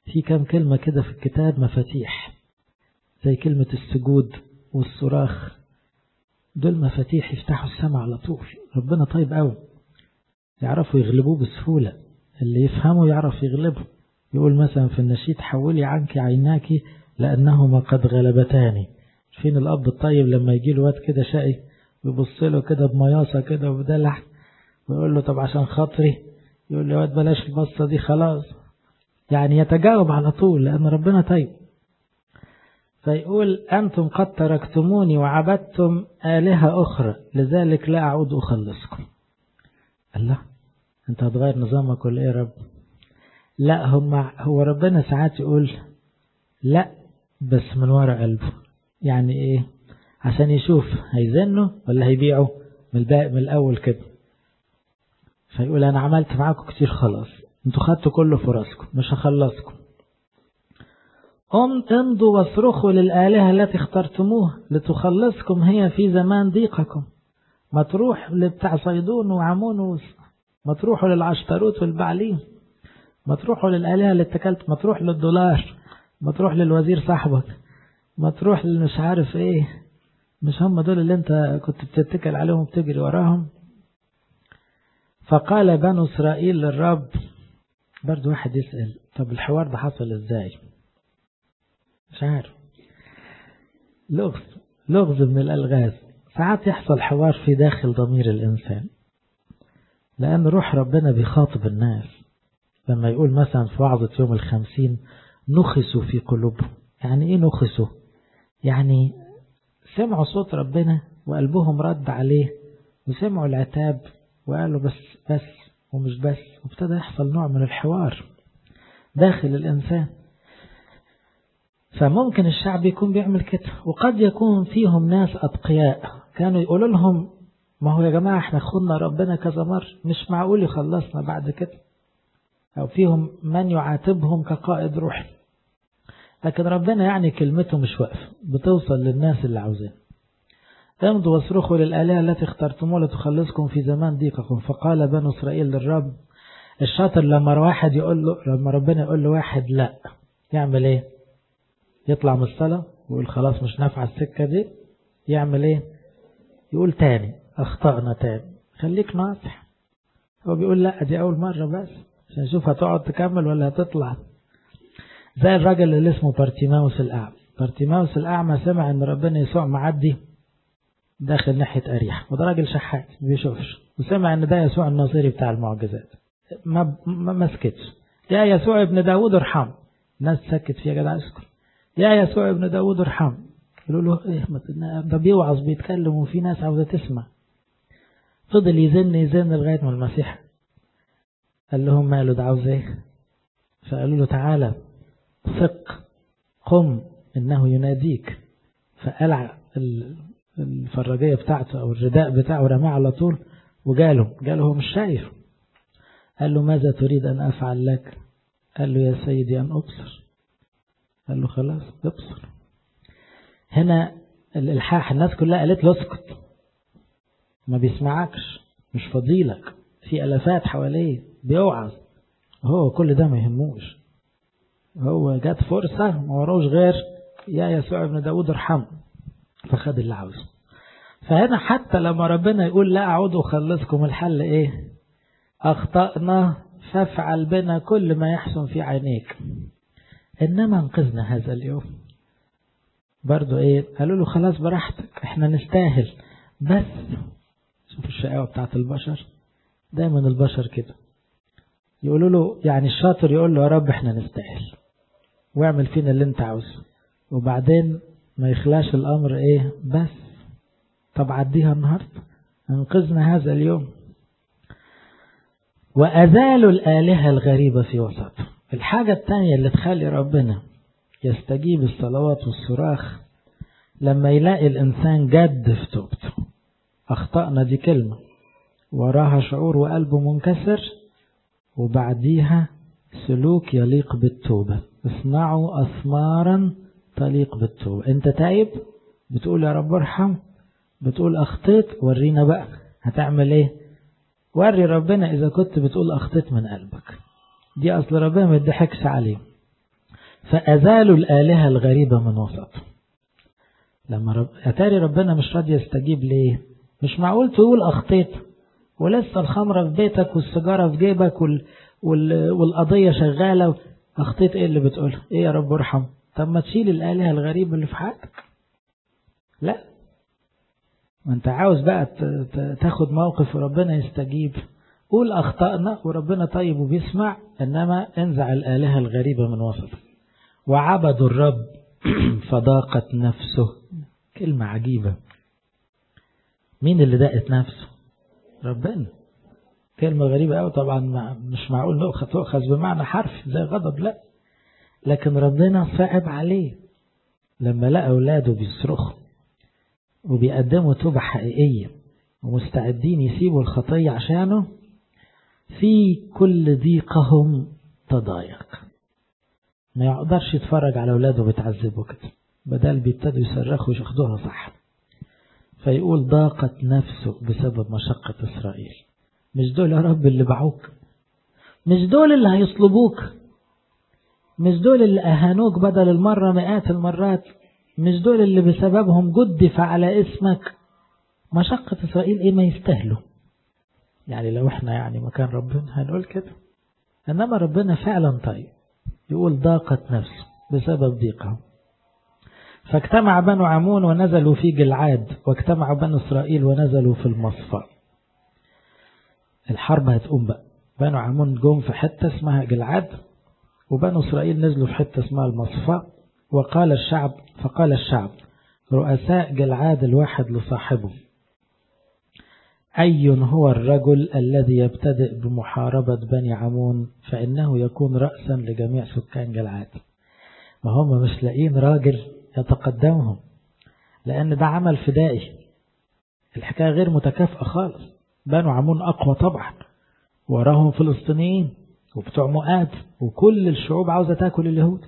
في كام كلمة كده في الكتاب مفاتيح زي كلمة السجود والصراخ دول مفاتيح يفتحوا السماء على طول ربنا طيب قوي يعرفوا يغلبوه بسهولة اللي يفهمه يعرف يغلبه يقول مثلا في النشيد حولي عنك عيناك لأنهما قد غلبتاني فين الأب الطيب لما يجي له واد كده شقي ويبص له كده بمياصة كده وبدلع ويقول له طب عشان خاطري يقول له يا واد بلاش البصة دي خلاص يعني يتجاوب على طول لأن ربنا طيب فيقول أنتم قد تركتموني وعبدتم آلهة أخرى لذلك لا أعود أخلصكم الله أنت هتغير نظامك ولا إيه يا رب لا هم هو ربنا ساعات يقول لا بس من ورا قلبه يعني إيه عشان يشوف هيزنه ولا هيبيعه من, من الأول كده فيقول أنا عملت معاكم كتير خلاص انتوا خدتوا كله في راسكم مش هخلصكم قم امضوا واصرخوا للآلهة التي اخترتموها لتخلصكم هي في زمان ضيقكم ما تروح لبتاع صيدون وعمون ما تروحوا للعشتروت والبعليم ما تروحوا للآلهة اللي اتكلت ما تروح للدولار ما تروح للوزير صاحبك ما تروح مش عارف ايه مش هم دول اللي انت كنت بتتكل عليهم وبتجري وراهم فقال بنو إسرائيل للرب برضو واحد يسأل طب الحوار ده حصل ازاي مش عارف لغز لغز من الألغاز ساعات يحصل حوار في داخل ضمير الإنسان لأن روح ربنا بيخاطب الناس لما يقول مثلا في وعظة يوم الخمسين نخسوا في قلوبهم يعني ايه نخسوا يعني سمعوا صوت ربنا وقلبهم رد عليه وسمعوا العتاب وقالوا بس بس ومش بس وابتدى يحصل نوع من الحوار داخل الإنسان فممكن الشعب يكون بيعمل كده وقد يكون فيهم ناس أتقياء كانوا يقولوا لهم ما هو يا جماعة احنا خدنا ربنا كذا مرة مش معقول يخلصنا بعد كده أو فيهم من يعاتبهم كقائد روحي لكن ربنا يعني كلمته مش واقفة بتوصل للناس اللي عاوزين امضوا واصرخوا للآلهة التي اخترتموها لتخلصكم في زمان ضيقكم فقال بنو إسرائيل للرب الشاطر لما واحد يقول له لما ربنا يقول له واحد لا يعمل ايه يطلع من الصلاة ويقول خلاص مش نافعة السكة دي يعمل ايه يقول تاني اخطأنا تاني خليك ناصح هو بيقول لا دي اول مرة بس عشان نشوف هتقعد تكمل ولا هتطلع زي الراجل اللي اسمه بارتيماوس الأعمى بارتيماوس الأعمى سمع ان ربنا يسوع معدي داخل ناحية أريحة وده راجل شحات ما بيشوفش وسمع ان ده يسوع الناصري بتاع المعجزات ما ما سكتش يا يسوع ابن داوود ارحم الناس سكت فيها جدع اسكت يا يسوع ابن داوود ارحم قالوا له ايه ده بيوعظ بيتكلم وفي ناس عاوزة تسمع فضل يزن يزن لغاية ما المسيح قال لهم ماله ده عاوز ايه فقالوا له تعالى ثق قم انه يناديك فقلع الفراجية بتاعته او الرداء بتاعه رماه على طول وجاله جاله هو مش شايف قال له ماذا تريد ان افعل لك قال له يا سيدي ان ابصر قال له خلاص ابصر هنا الالحاح الناس كلها قالت له اسكت ما بيسمعكش مش فضيلك في الافات حواليه بيوعظ هو كل ده ما يهموش هو جات فرصة ما وراوش غير يا يسوع ابن داود ارحم فخد اللي عاوزه فهنا حتى لما ربنا يقول لا أعود أخلصكم الحل إيه أخطأنا فافعل بنا كل ما يحسن في عينيك إنما انقذنا هذا اليوم برضو إيه قالوا له خلاص براحتك إحنا نستاهل بس شوف الشقاوة بتاعت البشر دايما البشر كده يقولوا له يعني الشاطر يقول له يا رب احنا نستاهل واعمل فينا اللي انت عاوزه وبعدين ما يخلاش الامر ايه بس طب عديها النهاردة انقذنا هذا اليوم وأزالوا الآلهة الغريبة في وسطهم الحاجة الثانية اللي تخلي ربنا يستجيب الصلوات والصراخ لما يلاقي الإنسان جد في توبته أخطأنا دي كلمة وراها شعور وقلبه منكسر وبعديها سلوك يليق بالتوبة اصنعوا أثمارا تليق بالتوبة انت تايب بتقول يا رب ارحم بتقول اخطيت ورينا بقى هتعمل ايه وري ربنا اذا كنت بتقول اخطيت من قلبك دي اصل ربنا ما يضحكش عليه فأزالوا الآلهة الغريبة من وسط لما رب... أتاري ربنا مش راضي يستجيب ليه مش معقول تقول أخطيت ولسه الخمرة في بيتك والسيجارة في جيبك وال... وال... والقضية شغالة أخطيت إيه اللي بتقوله إيه يا رب ارحم طب ما تشيل الآلهة الغريبة اللي في حياتك لا ما انت عاوز بقى تاخد موقف وربنا يستجيب قول أخطأنا وربنا طيب وبيسمع إنما انزع الآلهة الغريبة من وسط وعبدوا الرب فضاقت نفسه كلمة عجيبة مين اللي دقت نفسه ربنا كلمة غريبة أوي طبعا مش معقول نؤخذ تؤخذ بمعنى حرف زي غضب لا لكن ربنا صعب عليه لما لقى أولاده بيصرخوا وبيقدموا توبة حقيقية ومستعدين يسيبوا الخطية عشانه في كل ضيقهم تضايق ما يقدرش يتفرج على أولاده بيتعذبوا كده بدل بيبتدوا يصرخوا وياخدوها صح فيقول ضاقت نفسه بسبب مشقة إسرائيل مش دول يا رب اللي باعوك مش دول اللي هيصلبوك مش دول اللي أهانوك بدل المرة مئات المرات مش دول اللي بسببهم جدف على اسمك مشقة إسرائيل إيه ما يستاهلوا يعني لو احنا يعني مكان ربنا هنقول كده إنما ربنا فعلا طيب يقول ضاقت نفسه بسبب ضيقهم فاجتمع بنو عمون ونزلوا في جلعاد واجتمع بنو إسرائيل ونزلوا في المصفى الحرب هتقوم بقى بنو عمون جم في حتة اسمها جلعاد وبنو إسرائيل نزلوا في حتة اسمها المصفى وقال الشعب فقال الشعب رؤساء جلعاد الواحد لصاحبه أي هو الرجل الذي يبتدئ بمحاربة بني عمون فإنه يكون رأسا لجميع سكان جلعاد ما هم مش لاقين راجل يتقدمهم لأن ده عمل فدائي الحكاية غير متكافئة خالص بنو عمون أقوى طبعا وراهم فلسطينيين وبتوع مؤاب وكل الشعوب عاوزة تاكل اليهود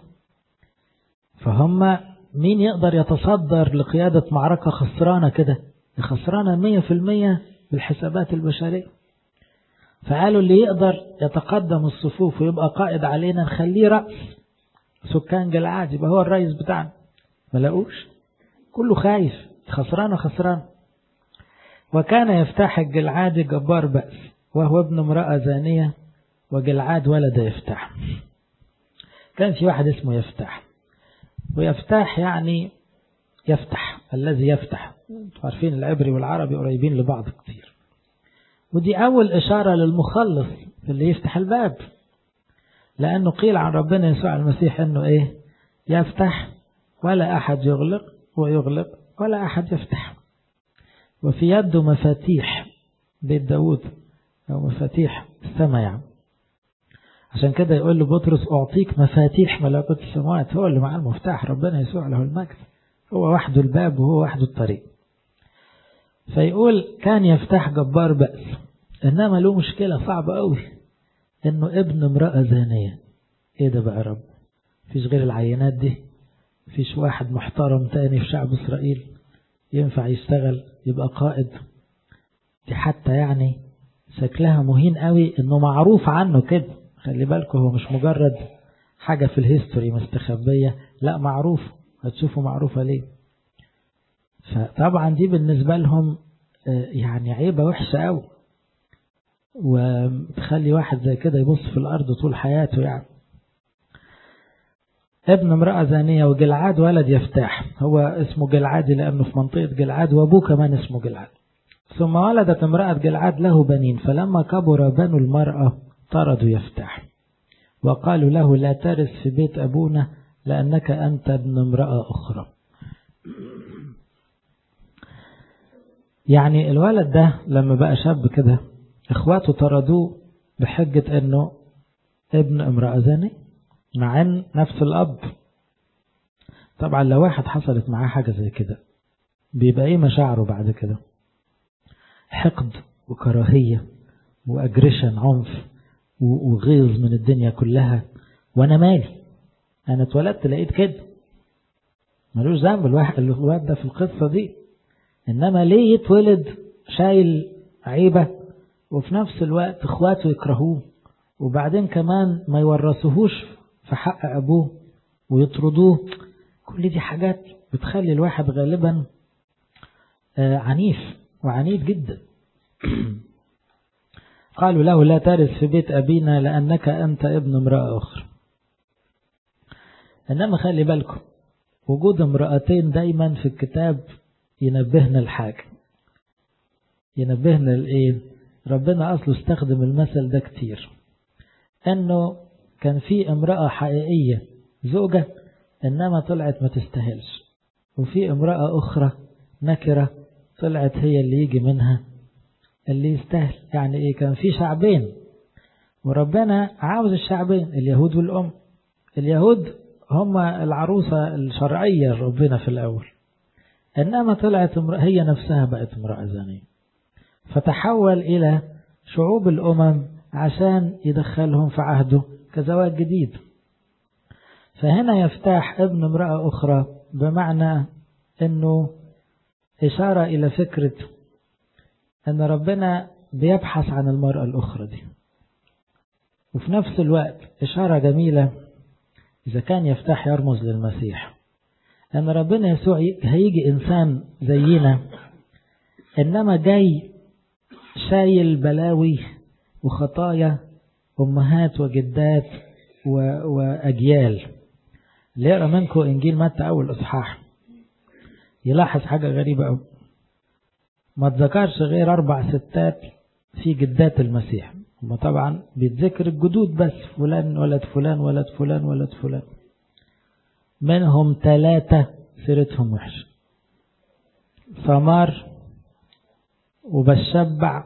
فهم مين يقدر يتصدر لقيادة معركة خسرانة كده خسرانة مية في المية بالحسابات البشرية فقالوا اللي يقدر يتقدم الصفوف ويبقى قائد علينا نخليه رأس سكان جلعاد يبقى هو الرئيس بتاعنا ما لقوش كله خايف خسران وخسران وكان يفتح الجلعاد جبار بأس وهو ابن امرأة زانية وجلعاد ولد يفتح كان في واحد اسمه يفتح ويفتح يعني يفتح الذي يفتح عارفين العبري والعربي قريبين لبعض كتير ودي أول إشارة للمخلص اللي يفتح الباب لأنه قيل عن ربنا يسوع المسيح أنه إيه يفتح ولا أحد يغلق ويغلق ولا أحد يفتح وفي يده مفاتيح بيت داود أو مفاتيح السماء يعني عشان كده يقول له بطرس أعطيك مفاتيح ملكوت السماوات هو اللي معاه المفتاح ربنا يسوع له المجد هو وحده الباب وهو وحده الطريق فيقول كان يفتح جبار بأس إنما له مشكلة صعبة قوي إنه ابن امرأة زانية إيه ده بقى رب فيش غير العينات دي فيش واحد محترم تاني في شعب إسرائيل ينفع يشتغل يبقى قائد دي حتى يعني شكلها مهين قوي إنه معروف عنه كده خلي بالكم هو مش مجرد حاجة في الهيستوري مستخبية لا معروف هتشوفوا معروفة ليه فطبعا دي بالنسبة لهم يعني عيبة وحشة قوي وتخلي واحد زي كده يبص في الأرض طول حياته يعني ابن امرأة زانية وجلعاد ولد يفتاح هو اسمه جلعادي لأنه في منطقة جلعاد وأبوه كمان اسمه جلعاد ثم ولدت امرأة جلعاد له بنين فلما كبر بنو المرأة طردوا يفتح وقالوا له لا ترث في بيت أبونا لأنك أنت ابن امرأة أخرى يعني الولد ده لما بقى شاب كده اخواته طردوه بحجة انه ابن امرأة زانية مع ان نفس الاب طبعا لو واحد حصلت معاه حاجة زي كده بيبقى ايه مشاعره بعد كده حقد وكراهية واجريشن عنف وغيظ من الدنيا كلها وانا مالي انا اتولدت لقيت كده ملوش ذنب الواحد الواد ده في القصة دي انما ليه يتولد شايل عيبة وفي نفس الوقت اخواته يكرهوه وبعدين كمان ما يورثوهوش في حق ابوه ويطردوه كل دي حاجات بتخلي الواحد غالبا عنيف وعنيف جدا قالوا له لا ترث في بيت أبينا لأنك أنت ابن امرأة أخرى إنما خلي بالكم وجود امرأتين دايما في الكتاب ينبهنا الحاجة ينبهنا الإيه ربنا أصله استخدم المثل ده كتير أنه كان في امرأة حقيقية زوجة إنما طلعت ما تستاهلش وفي امرأة أخرى نكرة طلعت هي اللي يجي منها اللي يستاهل يعني إيه كان في شعبين وربنا عاوز الشعبين اليهود والأم اليهود هم العروسة الشرعية ربنا في الأول إنما طلعت هي نفسها بقت امرأة زانية فتحول إلى شعوب الأمم عشان يدخلهم في عهده كزواج جديد فهنا يفتح ابن امرأة أخرى بمعنى أنه إشارة إلى فكرة أن ربنا بيبحث عن المرأة الأخرى دي وفي نفس الوقت إشارة جميلة إذا كان يفتح يرمز للمسيح أن ربنا يسوع هيجي إنسان زينا إنما جاي شايل بلاوي وخطايا أمهات وجدات و... وأجيال اللي يقرأ منكم إنجيل متى أول إصحاح يلاحظ حاجة غريبة أوي ما تذكرش غير أربع ستات في جدات المسيح هم طبعا بيتذكر الجدود بس فلان ولد فلان ولد فلان ولد فلان منهم ثلاثة سيرتهم وحشة ثمار وبشبع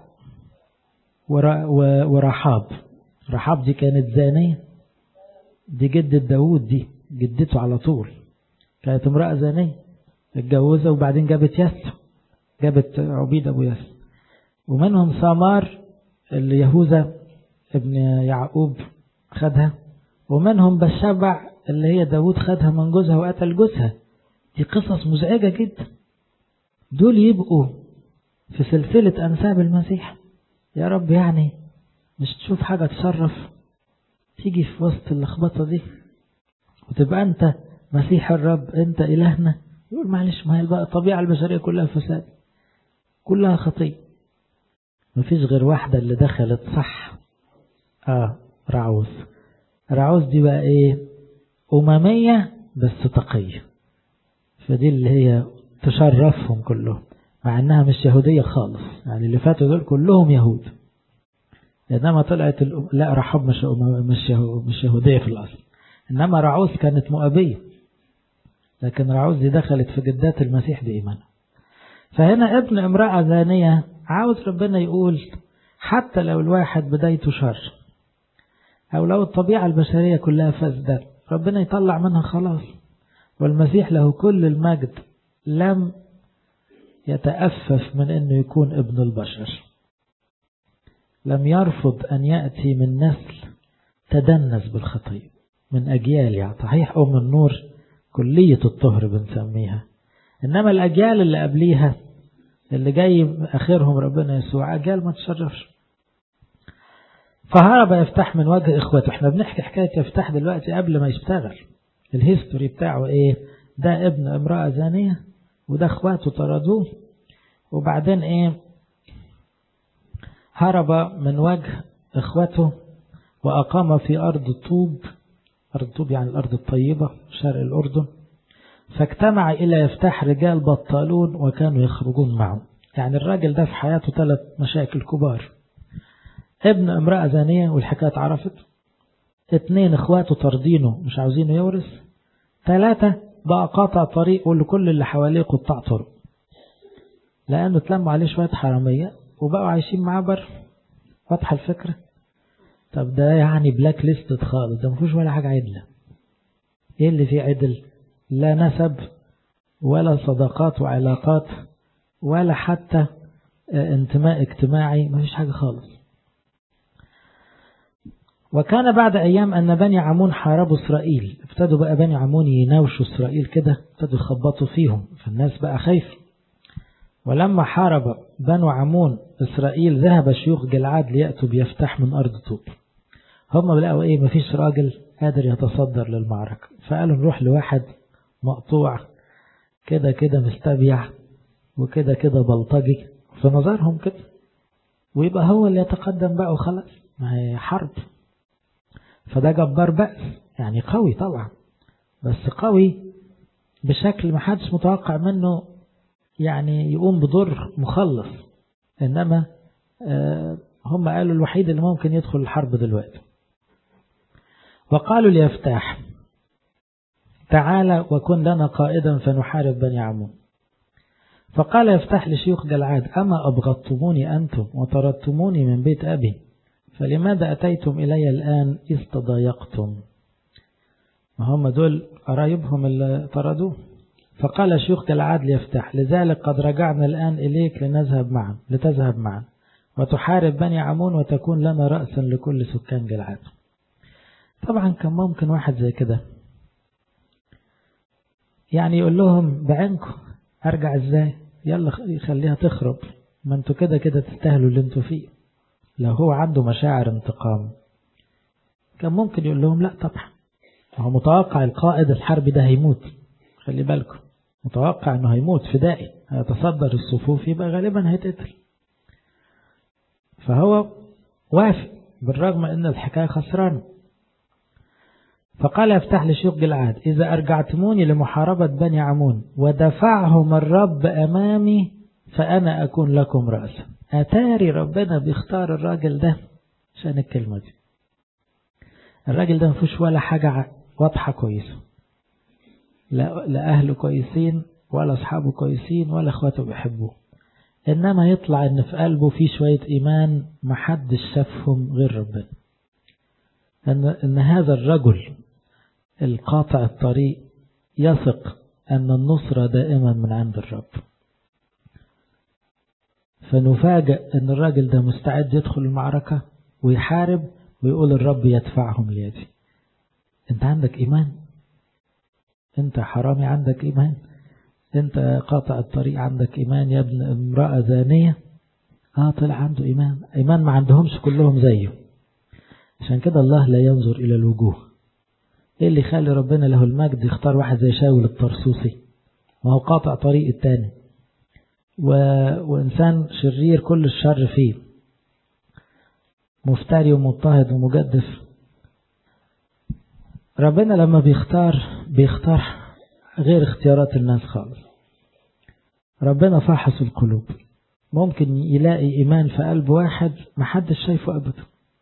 ورحاب رحاب دي كانت زانية دي جدة داود دي جدته على طول كانت امرأة زانية اتجوزها وبعدين جابت يس جابت عبيد أبو يس ومنهم ثمار اللي يهوذا ابن يعقوب خدها ومنهم بشبع اللي هي داود خدها من جوزها وقتل جوزها دي قصص مزعجة جدا دول يبقوا في سلسلة أنساب المسيح يا رب يعني مش تشوف حاجة تصرف تيجي في وسط اللخبطة دي وتبقى أنت مسيح الرب أنت إلهنا يقول معلش ما هي بقى الطبيعة البشرية كلها فساد كلها خطية مفيش غير واحدة اللي دخلت صح اه رعوز رعوز دي بقى ايه أممية بس تقية فدي اللي هي تشرفهم كلهم مع انها مش يهودية خالص يعني اللي فاتوا دول كلهم يهود انما طلعت الأم... لا رحب مش مش مش يهودية في الاصل انما رعوز كانت مؤبية لكن رعوز دي دخلت في جدات المسيح بإيمان فهنا ابن امرأة زانية عاوز ربنا يقول حتى لو الواحد بدايته شر أو لو الطبيعة البشرية كلها فاسدة ربنا يطلع منها خلاص والمسيح له كل المجد لم يتأفف من أنه يكون ابن البشر لم يرفض أن يأتي من نسل تدنس بالخطية من أجيال يعني صحيح أم النور كلية الطهر بنسميها إنما الأجيال اللي قبليها اللي جاي آخرهم ربنا يسوع أجيال ما تشرفش فهرب يفتح من وجه إخوته احنا بنحكي حكاية يفتح دلوقتي قبل ما يشتغل الهيستوري بتاعه ايه ده ابن امرأة زانية وده اخواته طردوه وبعدين ايه هرب من وجه اخوته وأقام في أرض طوب أرض طوب يعني الأرض الطيبة شرق الأردن فاجتمع إلى يفتح رجال بطالون وكانوا يخرجون معه يعني الراجل ده في حياته ثلاث مشاكل كبار ابن امرأة زانية والحكاية اتعرفت اتنين اخواته طردينه مش عاوزينه يورث ثلاثة بقى قاطع طريق ولكل اللي حواليه قطاع طرق لأنه اتلموا عليه شوية حرامية وبقوا عايشين معاه بر واضحة الفكرة طب ده يعني بلاك ليستد خالص ده مفيش ولا حاجة عدلة ايه اللي فيه عدل لا نسب ولا صداقات وعلاقات ولا حتى انتماء اجتماعي مفيش حاجة خالص وكان بعد أيام أن بني عمون حاربوا إسرائيل ابتدوا بقى بني عمون يناوشوا إسرائيل كده ابتدوا يخبطوا فيهم فالناس بقى خايف ولما حارب بنو عمون إسرائيل ذهب شيوخ جلعاد ليأتوا بيفتح من أرض طوب هم لقوا إيه مفيش راجل قادر يتصدر للمعركة فقالوا نروح لواحد مقطوع كده كده مستبيع وكده كده بلطجي في نظرهم كده ويبقى هو اللي يتقدم بقى وخلاص ما هي حرب فده جبار بأس يعني قوي طبعا بس قوي بشكل ما حدش متوقع منه يعني يقوم بدور مخلص إنما هم قالوا الوحيد اللي ممكن يدخل الحرب دلوقتي وقالوا ليفتاح تعالى وكن لنا قائدا فنحارب بني عمون فقال يفتح لشيوخ جلعاد أما أبغضتموني أنتم وطردتموني من بيت أبي فلماذا أتيتم إلي الآن إذ تضايقتم ما هم دول قرايبهم اللي طردوه فقال شيوخ جلعاد ليفتح لذلك قد رجعنا الآن إليك لنذهب معا لتذهب معا وتحارب بني عمون وتكون لنا رأسا لكل سكان جلعاد طبعا كان ممكن واحد زي كده يعني يقول لهم بعينكم ارجع ازاي يلا يخليها تخرب ما انتوا كده كده تستاهلوا اللي انتوا فيه لو هو عنده مشاعر انتقام كان ممكن يقول لهم لا طبعا هو متوقع القائد الحربي ده هيموت خلي بالكم متوقع انه هيموت فدائي هيتصدر الصفوف يبقى غالبا هيتقتل فهو وافق بالرغم ان الحكاية خسرانه فقال يفتح لشيوخ جلعاد إذا أرجعتموني لمحاربة بني عمون ودفعهم الرب أمامي فأنا أكون لكم رأسا أتاري ربنا بيختار الراجل ده عشان الكلمة دي الراجل ده مفيش ولا حاجة واضحة كويسة لا, لا أهله كويسين ولا أصحابه كويسين ولا أخواته بيحبوه إنما يطلع إن في قلبه في شوية إيمان محدش شافهم غير ربنا أن, إن هذا الرجل القاطع الطريق يثق أن النصرة دائما من عند الرب فنفاجأ أن الراجل ده مستعد يدخل المعركة ويحارب ويقول الرب يدفعهم ليدي أنت عندك إيمان أنت حرامي عندك إيمان أنت قاطع الطريق عندك إيمان يا ابن امرأة زانية آه طلع عنده إيمان إيمان ما عندهمش كلهم زيه عشان كده الله لا ينظر إلى الوجوه إيه اللي يخلي ربنا له المجد يختار واحد زي شاول الطرسوسي ما هو قاطع طريق التاني و... وإنسان شرير كل الشر فيه مفتري ومضطهد ومجدف ربنا لما بيختار بيختار غير اختيارات الناس خالص ربنا فحص القلوب ممكن يلاقي إيمان في قلب واحد محدش شايفه أبدا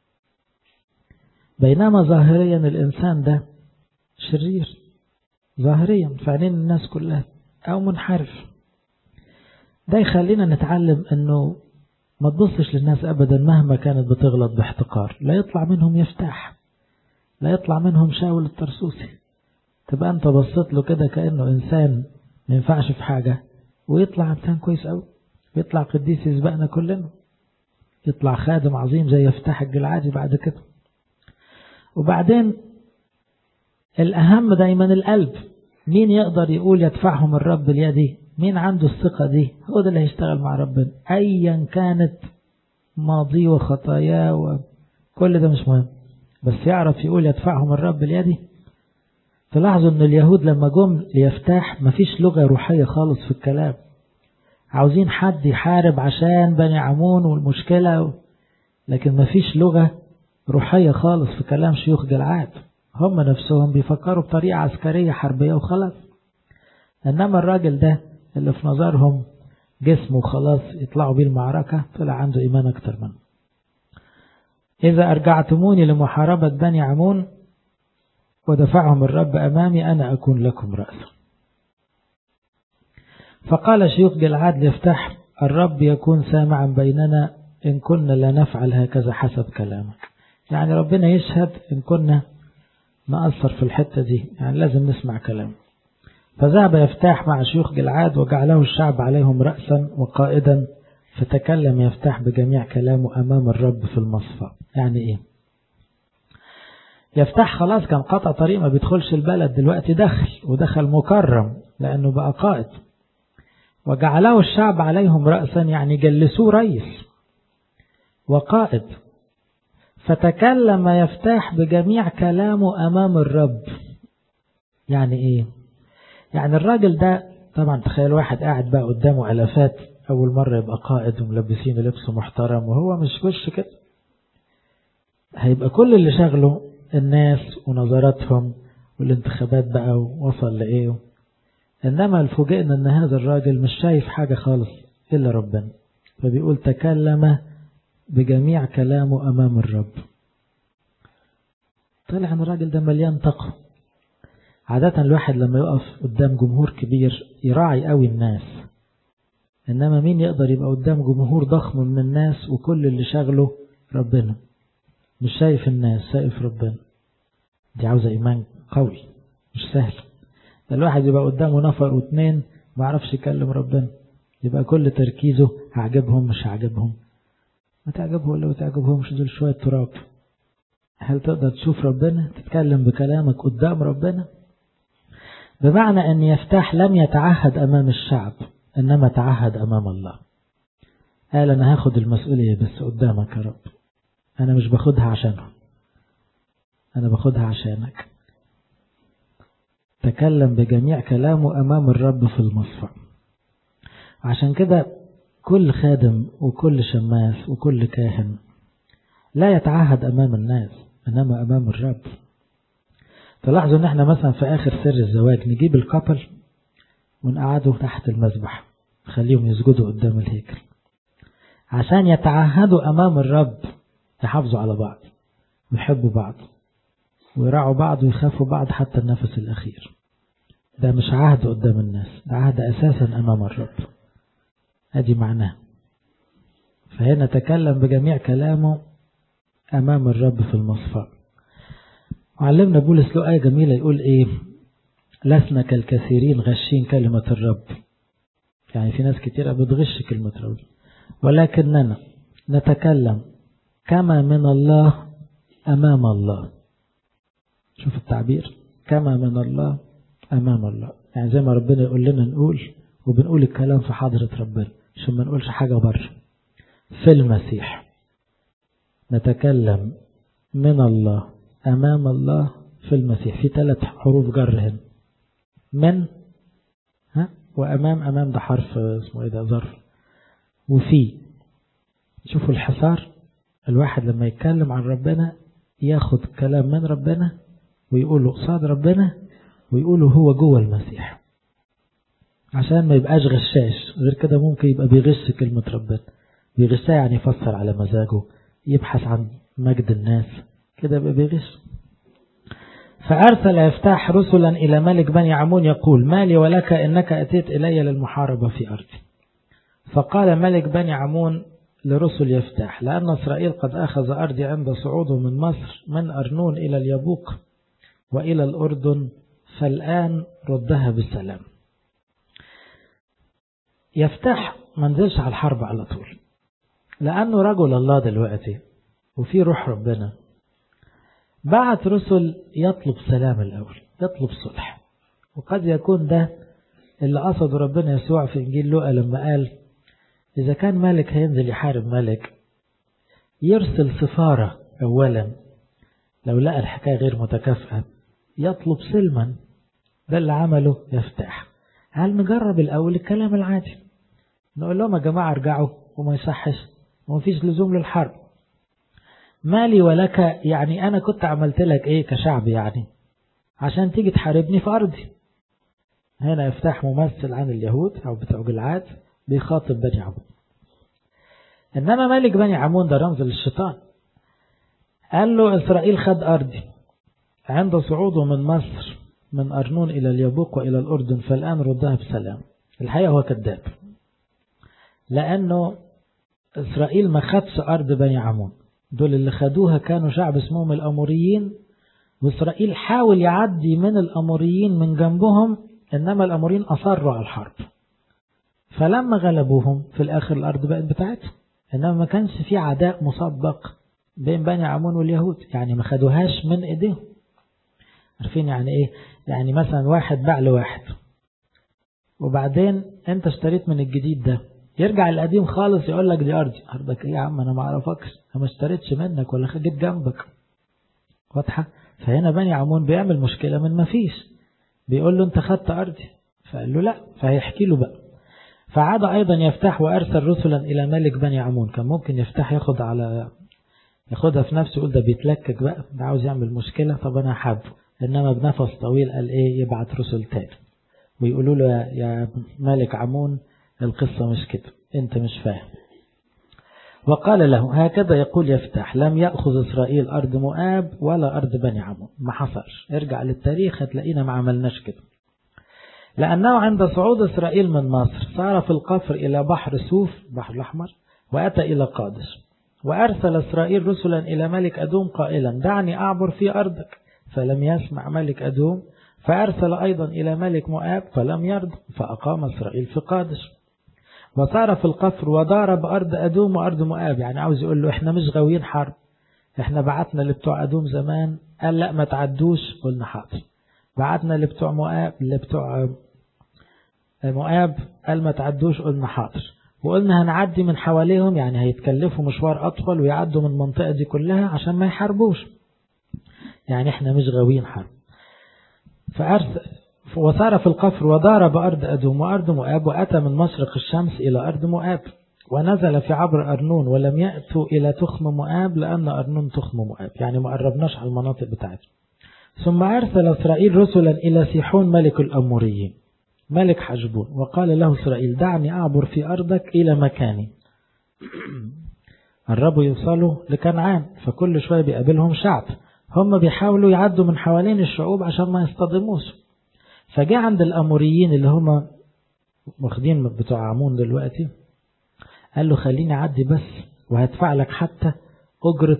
بينما ظاهريا الإنسان ده شرير ظاهريا في عينين الناس كلها أو منحرف ده يخلينا نتعلم أنه ما تبصش للناس أبدا مهما كانت بتغلط باحتقار لا يطلع منهم يفتح لا يطلع منهم شاول الترسوسي تبقى أنت بصيت له كده كأنه إنسان ما ينفعش في حاجة ويطلع إنسان كويس أوي ويطلع قديس يسبقنا كلنا يطلع خادم عظيم زي يفتح الجلعادي بعد كده وبعدين الأهم دايما القلب مين يقدر يقول يدفعهم الرب اليدي مين عنده الثقة دي هو ده اللي هيشتغل مع ربنا أيا كانت ماضيه وخطاياه وكل ده مش مهم بس يعرف يقول يدفعهم الرب اليدي تلاحظوا ان اليهود لما جم ليفتاح مفيش لغة روحية خالص في الكلام عاوزين حد يحارب عشان بني عمون والمشكلة لكن مفيش لغة روحية خالص في كلام شيوخ جلعاد هم نفسهم بيفكروا بطريقة عسكرية حربية وخلاص إنما الراجل ده اللي في نظرهم جسمه خلاص يطلعوا بيه المعركة طلع عنده إيمان أكتر منه إذا أرجعتموني لمحاربة بني عمون ودفعهم الرب أمامي أنا أكون لكم رأسا فقال شيوخ جلعاد ليفتح الرب يكون سامعا بيننا إن كنا لا نفعل هكذا حسب كلامك يعني ربنا يشهد إن كنا نأثر في الحتة دي يعني لازم نسمع كلامه فذهب يفتاح مع شيوخ جلعاد وجعله الشعب عليهم رأسا وقائدا فتكلم يفتاح بجميع كلامه أمام الرب في المصفى يعني إيه يفتح خلاص كان قطع طريق ما بيدخلش البلد دلوقتي دخل ودخل مكرم لأنه بقى قائد وجعله الشعب عليهم رأسا يعني جلسوه رئيس وقائد فتكلم يفتح بجميع كلامه أمام الرب يعني إيه يعني الراجل ده طبعا تخيل واحد قاعد بقى قدامه ألفات أول مرة يبقى قائد وملبسين لبسه محترم وهو مش وش كده هيبقى كل اللي شغله الناس ونظراتهم والانتخابات بقى ووصل لإيه إنما الفوجئنا أن هذا الراجل مش شايف حاجة خالص إلا ربنا فبيقول تكلم بجميع كلامه أمام الرب طلع أن الراجل ده مليان تقوى عادة الواحد لما يقف قدام جمهور كبير يراعي قوي الناس إنما مين يقدر يبقى قدام جمهور ضخم من الناس وكل اللي شغله ربنا مش شايف الناس شايف ربنا دي عاوزة إيمان قوي مش سهل الواحد يبقى قدامه نفر واثنين ما عرفش يكلم ربنا يبقى كل تركيزه هعجبهم مش هعجبهم ما تعجبه ولا ما تعجبهمش دول شوية تراب هل تقدر تشوف ربنا تتكلم بكلامك قدام ربنا بمعنى أن يفتح لم يتعهد أمام الشعب إنما تعهد أمام الله قال أنا هاخد المسؤولية بس قدامك يا رب أنا مش باخدها عشانه أنا باخدها عشانك تكلم بجميع كلامه أمام الرب في المصفى عشان كده كل خادم وكل شماس وكل كاهن لا يتعهد أمام الناس إنما أمام الرب تلاحظوا ان احنا مثلا في اخر سر الزواج نجيب الكابل ونقعده تحت المذبح نخليهم يسجدوا قدام الهيكل عشان يتعهدوا امام الرب يحافظوا على بعض ويحبوا بعض ويراعوا بعض ويخافوا بعض حتى النفس الاخير ده مش عهد قدام الناس ده عهد اساسا امام الرب ادي معناه فهنا تكلم بجميع كلامه امام الرب في المصفى وعلمنا بولس له آية جميلة يقول إيه لسنا كالكثيرين غشين كلمة الرب يعني في ناس كتيرة بتغش كلمة الرب ولكننا نتكلم كما من الله أمام الله شوف التعبير كما من الله أمام الله يعني زي ما ربنا يقول لنا نقول وبنقول الكلام في حضرة ربنا عشان ما نقولش حاجة بره في المسيح نتكلم من الله أمام الله في المسيح في ثلاث حروف جر هنا من ها وأمام أمام ده حرف اسمه إيه ده ظرف وفي شوفوا الحصار الواحد لما يتكلم عن ربنا ياخد كلام من ربنا ويقوله قصاد ربنا ويقوله هو جوه المسيح عشان ما يبقاش غشاش غير كده ممكن يبقى بيغش كلمة ربنا بيغشها يعني يفسر على مزاجه يبحث عن مجد الناس كده يبقى بيغش فأرسل يفتح رسلا إلى ملك بني عمون يقول ما لي ولك إنك أتيت إلي للمحاربة في أرضي فقال ملك بني عمون لرسل يفتح لأن إسرائيل قد أخذ أرضي عند صعوده من مصر من أرنون إلى اليبوق وإلى الأردن فالآن ردها بالسلام يفتح منزلش على الحرب على طول لأنه رجل الله دلوقتي وفي روح ربنا بعت رسل يطلب سلام الأول يطلب صلح وقد يكون ده اللي قصده ربنا يسوع في إنجيل لوقا لما قال إذا كان ملك هينزل يحارب ملك يرسل سفارة أولا لو لقى الحكاية غير متكافئة يطلب سلما ده اللي عمله يفتح هل نجرب الأول الكلام العادي نقول لهم يا جماعة ارجعوا وما يصحش وما فيش لزوم للحرب مالي ولك يعني أنا كنت عملت لك إيه كشعب يعني عشان تيجي تحاربني في أرضي هنا يفتح ممثل عن اليهود أو بتوع جلعاد بيخاطب بني عمون إنما ملك بني عمون ده رمز للشيطان قال له إسرائيل خد أرضي عند صعوده من مصر من أرنون إلى اليبوق وإلى الأردن فالآن ردها بسلام الحقيقة هو كذاب لأنه إسرائيل ما خدش أرض بني عمون دول اللي خدوها كانوا شعب اسمهم الأموريين وإسرائيل حاول يعدي من الأموريين من جنبهم إنما الأموريين أصروا على الحرب فلما غلبوهم في الآخر الأرض بقت بتاعتهم إنما ما كانش في عداء مسبق بين بني عمون واليهود يعني ما خدوهاش من إيديهم عارفين يعني إيه يعني مثلا واحد باع لواحد وبعدين أنت اشتريت من الجديد ده يرجع القديم خالص يقول لك دي أرضي أرضك إيه يا عم أنا ما أعرفكش أنا ما اشتريتش منك ولا جيت جنبك واضحة فهنا بني عمون بيعمل مشكلة من ما فيش بيقول له أنت خدت أرضي فقال له لا فهيحكي له بقى فعاد أيضا يفتح وأرسل رسلا إلى ملك بني عمون كان ممكن يفتح ياخد على ياخدها في نفسه يقول ده بيتلكك بقى ده عاوز يعمل مشكلة طب أنا حابه إنما بنفس طويل قال إيه يبعت رسل تاني ويقولوا له يا ملك عمون القصة مش كده أنت مش فاهم وقال له هكذا يقول يفتح لم يأخذ إسرائيل أرض مؤاب ولا أرض بني عمون ما حصلش ارجع للتاريخ هتلاقينا ما عملناش كده لأنه عند صعود إسرائيل من مصر صار في القفر إلى بحر سوف بحر الأحمر وأتى إلى قادش وأرسل إسرائيل رسلا إلى ملك أدوم قائلا دعني أعبر في أرضك فلم يسمع ملك أدوم فأرسل أيضا إلى ملك مؤاب فلم يرض فأقام إسرائيل في قادش وصار في القفر وضارب أرض أدوم وأرض مؤاب يعني عاوز يقول له إحنا مش غاويين حرب إحنا بعتنا لبتوع أدوم زمان قال لا ما تعدوش قلنا حاضر بعتنا لبتوع مؤاب لبتوع مؤاب قال ما تعدوش قلنا حاضر وقلنا هنعدي من حواليهم يعني هيتكلفوا مشوار أطول ويعدوا من المنطقة دي كلها عشان ما يحاربوش يعني احنا مش غاويين حرب فأرسل وصار في القفر وضارب أرض أدوم وأرض مؤاب وأتى من مشرق الشمس إلى أرض مؤاب ونزل في عبر أرنون ولم يأتوا إلى تخم مؤاب لأن أرنون تخم مؤاب يعني ما قربناش على المناطق بتاعتهم ثم أرسل إسرائيل رسلا إلى سيحون ملك الأموريين ملك حجبون وقال له إسرائيل دعني أعبر في أرضك إلى مكاني قربوا يوصلوا لكنعان فكل شوية بيقابلهم شعب هم بيحاولوا يعدوا من حوالين الشعوب عشان ما يصطدموش فجاء عند الأموريين اللي هم واخدين بتوع عمون دلوقتي قال له خليني أعدي بس وهدفع لك حتى أجرة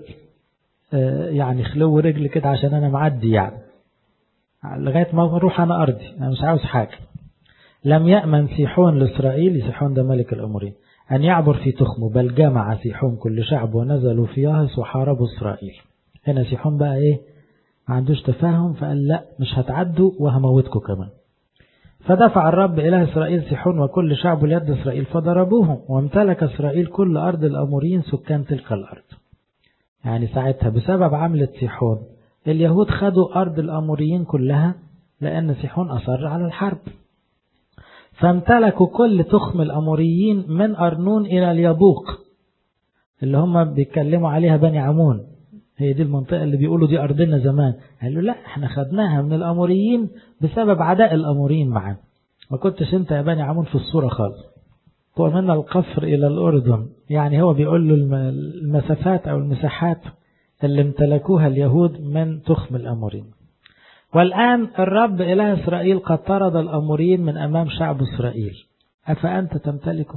يعني خلو رجل كده عشان أنا معدي يعني لغاية ما أروح أنا أرضي أنا مش عاوز حاجة لم يأمن سيحون لإسرائيل سيحون ده ملك الأمورين أن يعبر في تخمه بل جمع سيحون كل شعب ونزلوا في ياهس وحاربوا إسرائيل هنا سيحون بقى إيه ما عندوش تفاهم فقال لا مش هتعدوا وهموتكم كمان فدفع الرب إله إسرائيل سيحون وكل شعب ليد إسرائيل فضربوهم وامتلك إسرائيل كل أرض الأموريين سكان تلك الأرض يعني ساعتها بسبب عملة سيحون اليهود خدوا أرض الأموريين كلها لأن سيحون أصر على الحرب فامتلكوا كل تخم الأموريين من أرنون إلى اليبوق اللي هم بيتكلموا عليها بني عمون هي دي المنطقة اللي بيقولوا دي أرضنا زمان قالوا لا احنا خدناها من الأموريين بسبب عداء الأموريين معانا ما كنتش انت يا بني عمون في الصورة خالص هو من القفر إلى الأردن يعني هو بيقول له المسافات أو المساحات اللي امتلكوها اليهود من تخم الأموريين والآن الرب إله إسرائيل قد طرد الأموريين من أمام شعب إسرائيل أفأنت تمتلكه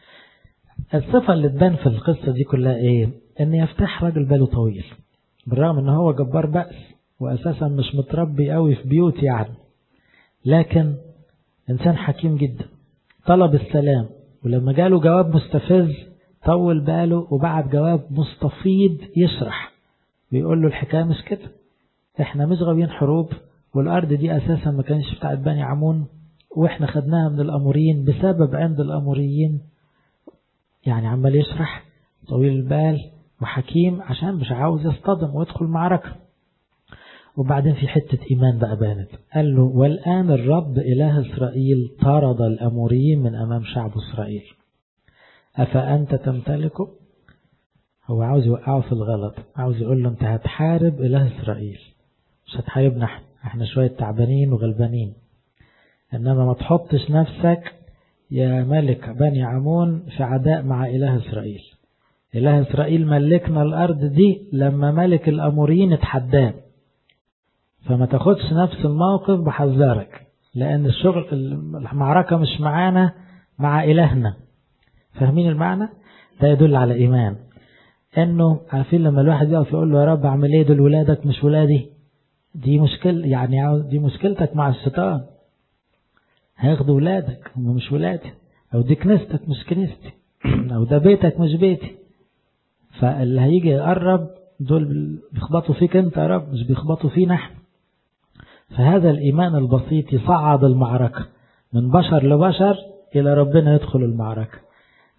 الصفة اللي تبان في القصة دي كلها إيه إن يفتح راجل باله طويل بالرغم إن هو جبار بأس وأساسا مش متربي قوي في بيوت يعني لكن إنسان حكيم جدا طلب السلام ولما جاله جواب مستفز طول باله وبعت جواب مستفيض يشرح بيقول له الحكاية مش كده احنا مش غاويين حروب والارض دي اساسا ما كانش بتاعت بني عمون واحنا خدناها من الاموريين بسبب عند الاموريين يعني عمال يشرح طويل البال وحكيم عشان مش عاوز يصطدم ويدخل معركة وبعدين في حتة إيمان بقى بانت قال له والآن الرب إله إسرائيل طرد الأموريين من أمام شعب إسرائيل أفأنت تمتلكه هو عاوز يوقعه في الغلط عاوز يقول له أنت هتحارب إله إسرائيل مش هتحاربنا احنا احنا شوية تعبانين وغلبانين انما ما تحطش نفسك يا ملك بني عمون في عداء مع اله اسرائيل اله اسرائيل ملكنا الارض دي لما ملك الاموريين اتحداه فما تاخدش نفس الموقف بحذرك لان الشغل المعركة مش معانا مع الهنا فاهمين المعنى ده يدل على ايمان انه عارفين لما الواحد يقف يقول له يا رب اعمل ايه دول ولادك مش ولادي دي مشكلة يعني دي مشكلتك مع الشيطان هياخدوا ولادك هم مش ولادي او دي كنيستك مش كنيستي او ده بيتك مش بيتي فاللي هيجي يقرب دول بيخبطوا فيك انت يا رب مش بيخبطوا فينا احنا فهذا الايمان البسيط يصعد المعركة من بشر لبشر الى ربنا يدخل المعركة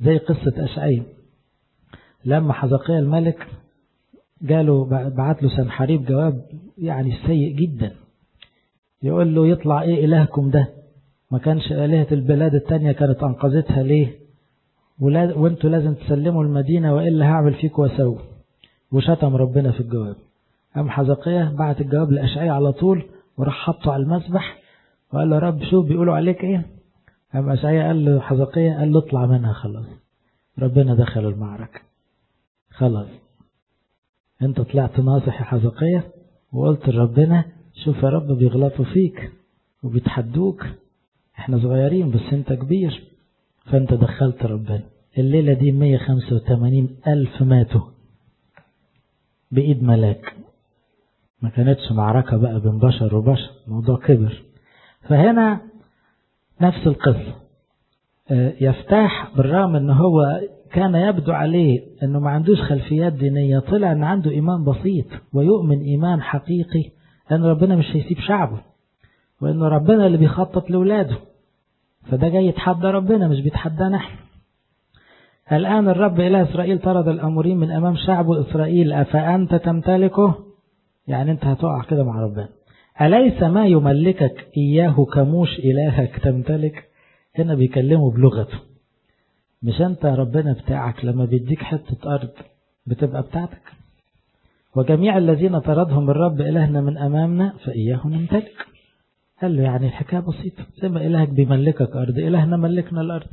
زي قصة أشعي لما حزقيا الملك جاله بعت له سنحريب جواب يعني سيء جدا يقول له يطلع ايه إلهكم ده ما كانش آلهة البلاد التانية كانت أنقذتها ليه وانتوا لازم تسلموا المدينة وإلا هعمل فيك واسوي وشتم ربنا في الجواب قام حزقية بعت الجواب لأشعية على طول وراح حطه على المسبح وقال له رب شوف بيقولوا عليك ايه قام أشعية قال له حزقية قال له اطلع منها خلاص ربنا دخل المعركة خلاص انت طلعت ناصح يا حزقية وقلت لربنا شوف يا رب بيغلطوا فيك وبيتحدوك احنا صغيرين بس انت كبير فانت دخلت ربنا الليلة دي 185 ألف ماتوا بإيد ملاك ما كانتش معركة بقى بين بشر وبشر الموضوع كبر فهنا نفس القصة يفتح بالرغم ان هو كان يبدو عليه انه ما عندوش خلفيات دينية طلع ان عنده ايمان بسيط ويؤمن ايمان حقيقي ان ربنا مش هيسيب شعبه وان ربنا اللي بيخطط لاولاده فده جاي يتحدى ربنا مش بيتحدانا احنا الآن الرب إله إسرائيل طرد الأمورين من أمام شعبه إسرائيل أفأنت تمتلكه يعني أنت هتقع كده مع ربنا أليس ما يملكك إياه كموش إلهك تمتلك هنا بيكلمه بلغته مش أنت ربنا بتاعك لما بيديك حتة أرض بتبقى بتاعتك وجميع الذين طردهم الرب إلهنا من أمامنا فإياه نمتلك قال له يعني الحكاية بسيطة زي ما إلهك بيملكك أرض إلهنا ملكنا الأرض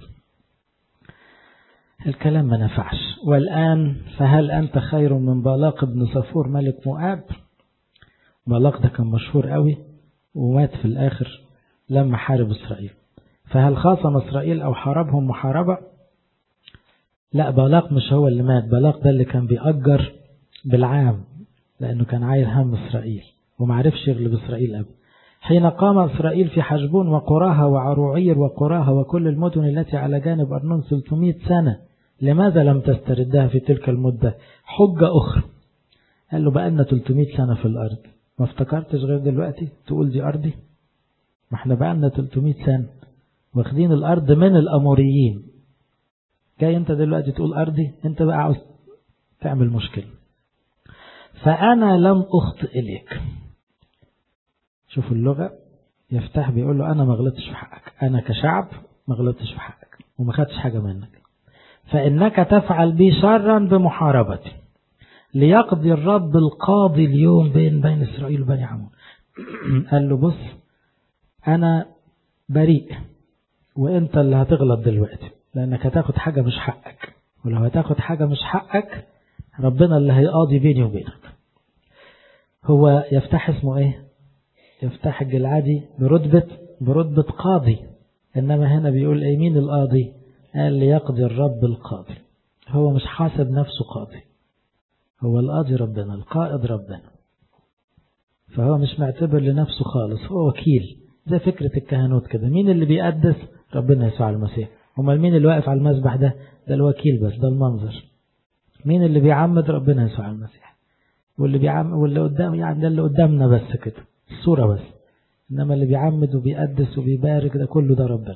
الكلام ما نفعش والآن فهل أنت خير من بالاق بن صفور ملك مؤاب بالاق ده كان مشهور قوي ومات في الآخر لما حارب إسرائيل فهل خاصم إسرائيل أو حاربهم محاربة لا بالاق مش هو اللي مات بالاق ده اللي كان بيأجر بالعام لأنه كان عايل هم إسرائيل ومعرفش يغلب إسرائيل أبدا حين قام إسرائيل في حجبون وقراها وعروعير وقراها وكل المدن التي على جانب أرنون 300 سنة لماذا لم تستردها في تلك المدة حجة أخرى قال له بقالنا 300 سنة في الأرض ما افتكرتش غير دلوقتي تقول دي أرضي ما احنا بقالنا 300 سنة واخدين الأرض من الأموريين جاي انت دلوقتي تقول أرضي انت بقى عاوز تعمل مشكلة فأنا لم أخطئ إليك شوفوا اللغة يفتح بيقول له أنا ما غلطتش في حقك أنا كشعب ما غلطتش في حقك وما خدتش حاجة منك فإنك تفعل بي شرا بمحاربتي ليقضي الرب القاضي اليوم بين بين إسرائيل وبني عمون قال له بص أنا بريء وأنت اللي هتغلط دلوقتي لأنك هتاخد حاجة مش حقك ولو هتاخد حاجة مش حقك ربنا اللي هيقاضي بيني وبينك هو يفتح اسمه ايه يفتح الجلعادي برتبة برتبة قاضي إنما هنا بيقول ايه مين القاضي قال ليقضي الرب القاضي هو مش حاسب نفسه قاضي هو القاضي ربنا القائد ربنا فهو مش معتبر لنفسه خالص هو وكيل زي فكرة الكهنوت كده مين اللي بيقدس ربنا يسوع المسيح امال مين اللي واقف على المسبح ده ده الوكيل بس ده المنظر مين اللي بيعمد ربنا يسوع المسيح واللي بيعمد واللي قدام يعني ده اللي قدامنا بس كده الصورة بس إنما اللي بيعمد وبيقدس وبيبارك ده كله ده ربنا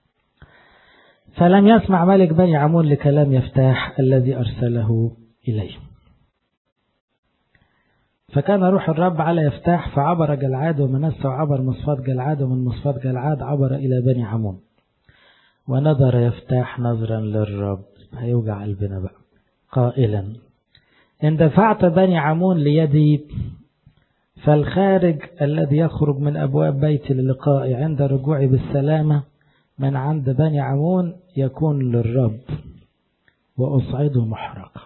فلم يسمع ملك بني عمون لكلام يفتاح الذي أرسله إليه فكان روح الرب على يفتاح فعبر جلعاد ومنسى وعبر مصفات جلعاد ومن مصفات جلعاد عبر إلى بني عمون ونظر يفتاح نظرا للرب هيوجع قلبنا بقى قائلا إن دفعت بني عمون ليدي فالخارج الذي يخرج من أبواب بيتي للقائي عند رجوعي بالسلامة من عند بني عمون يكون للرب وأصعده محرقة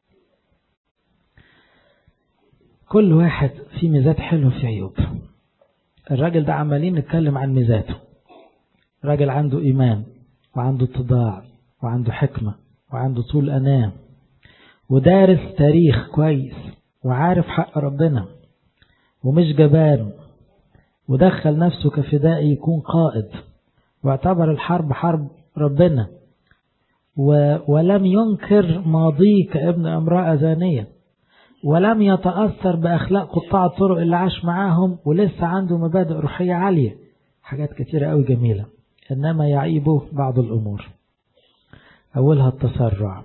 كل واحد في ميزات حلوة في عيوب الراجل ده عمالين نتكلم عن ميزاته راجل عنده إيمان وعنده اتضاع وعنده حكمة وعنده طول أنام ودارس تاريخ كويس وعارف حق ربنا ومش جبان ودخل نفسه كفدائي يكون قائد واعتبر الحرب حرب ربنا و ولم ينكر ماضيه كابن امرأة زانية ولم يتأثر بأخلاق قطاع الطرق اللي عاش معاهم ولسه عنده مبادئ روحية عالية حاجات كتيرة قوي جميلة إنما يعيبه بعض الأمور أولها التسرع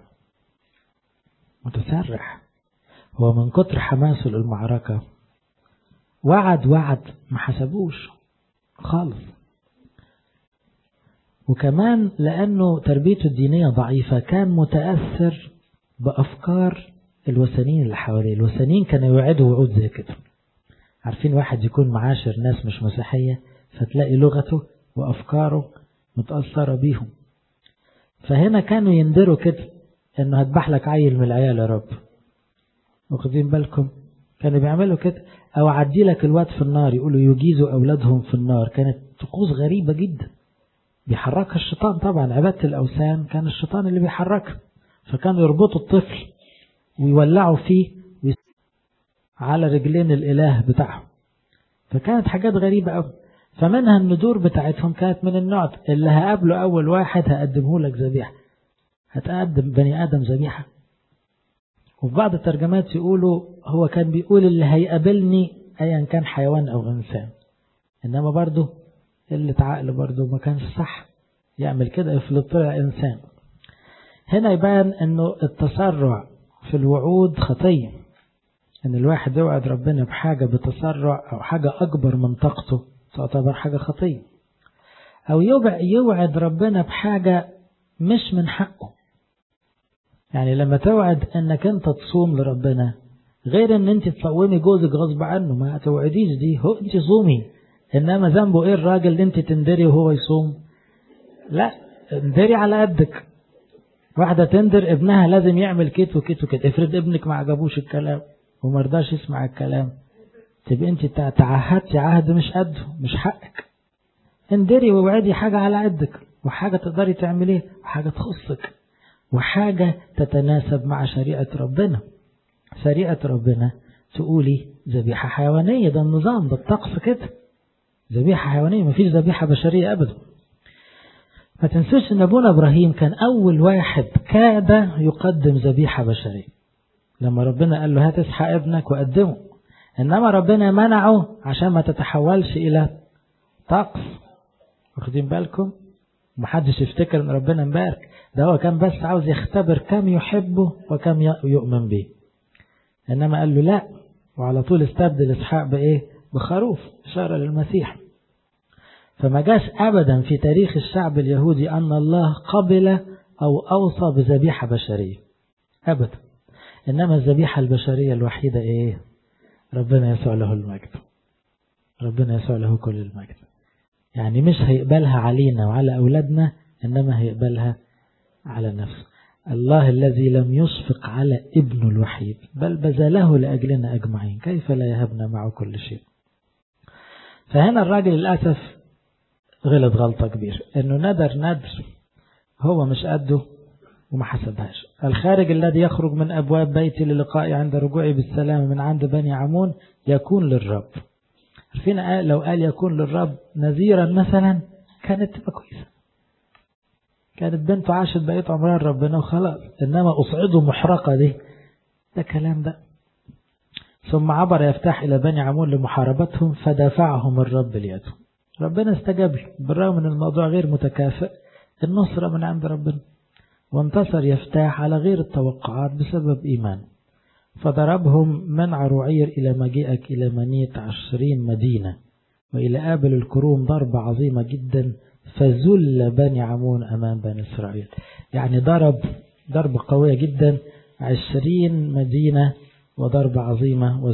متسرح هو من كتر حماسه للمعركة وعد وعد ما حسبوش خالص وكمان لأنه تربيته الدينية ضعيفة كان متأثر بأفكار الوثنيين اللي حواليه الوثنيين كانوا يوعدوا وعود زي كده عارفين واحد يكون معاشر ناس مش مسيحية فتلاقي لغته وأفكاره متأثرة بيهم فهنا كانوا يندروا كده انه هذبح لك عيل من العيال يا رب واخدين بالكم كانوا بيعملوا كده او عدي لك الواد في النار يقولوا يجيزوا اولادهم في النار كانت طقوس غريبة جدا بيحركها الشيطان طبعا عبادة الاوثان كان الشيطان اللي بيحركها فكانوا يربطوا الطفل ويولعوا فيه على رجلين الاله بتاعهم فكانت حاجات غريبة قوي فمنها الندور بتاعتهم كانت من النوع اللي هقابله أول واحد هقدمه لك ذبيحة هتقدم بني آدم ذبيحة وفي بعض الترجمات يقولوا هو كان بيقول اللي هيقابلني أيا كان حيوان أو إنسان إنما برضه اللي عقل برضه ما كانش صح يعمل كده يفلط طلع إنسان هنا يبان إنه التسرع في الوعود خطية إن الواحد يوعد ربنا بحاجة بتسرع أو حاجة أكبر من طاقته تعتبر حاجة خطية أو يوعد ربنا بحاجة مش من حقه يعني لما توعد انك انت تصوم لربنا غير ان انت تصومي جوزك غصب عنه ما توعديش دي هو انت صومي انما ذنبه ايه الراجل اللي انت تندري وهو يصوم لا اندري على قدك واحدة تندر ابنها لازم يعمل كت وكت وكت افرض ابنك ما عجبوش الكلام وما رضاش يسمع الكلام تبقى انت تعهدتي عهد مش قده مش حقك اندري ووعدي حاجة على قدك وحاجة تقدري تعمليه وحاجة تخصك وحاجة تتناسب مع شريعة ربنا شريعة ربنا تقولي ذبيحة حيوانية ده النظام ده الطقس كده ذبيحة حيوانية مفيش ذبيحة بشرية أبدا ما تنسوش ان ابونا ابراهيم كان اول واحد كاد يقدم ذبيحة بشرية لما ربنا قال له هات اسحق ابنك وقدمه انما ربنا منعه عشان ما تتحولش الى طقس واخدين بالكم محدش يفتكر ان ربنا مبارك ده هو كان بس عاوز يختبر كم يحبه وكم يؤمن به انما قال له لا وعلى طول استبدل اسحاق بايه بخروف اشاره للمسيح فما جاش ابدا في تاريخ الشعب اليهودي ان الله قبل او اوصى بذبيحه بشريه ابدا انما الذبيحه البشريه الوحيده ايه ربنا يسوع له المجد ربنا يسوع له كل المجد يعني مش هيقبلها علينا وعلى أولادنا إنما هيقبلها على نفسه الله الذي لم يشفق على ابنه الوحيد بل بذله لأجلنا أجمعين كيف لا يهبنا معه كل شيء فهنا الراجل للأسف غلط غلطة كبيرة إنه ندر ندر هو مش قده وما حسبهاش الخارج الذي يخرج من أبواب بيتي للقائي عند رجوعي بالسلام من عند بني عمون يكون للرب عارفين قال لو قال يكون للرب نذيرا مثلا كانت تبقى كويسة كانت بنته عاشت بقيت عمرها ربنا وخلاص إنما أصعده محرقة دي ده كلام ده ثم عبر يفتح إلى بني عمون لمحاربتهم فدافعهم الرب ليده ربنا استجاب له بالرغم من الموضوع غير متكافئ النصرة من عند ربنا وانتصر يفتاح على غير التوقعات بسبب إيمانه فضربهم من عروعير إلى مجيئك إلى منيت عشرين مدينة وإلى آبل الكروم ضربة عظيمة جدا فذل بني عمون أمام بني إسرائيل يعني ضرب ضربة قوية جدا عشرين مدينة وضربة عظيمة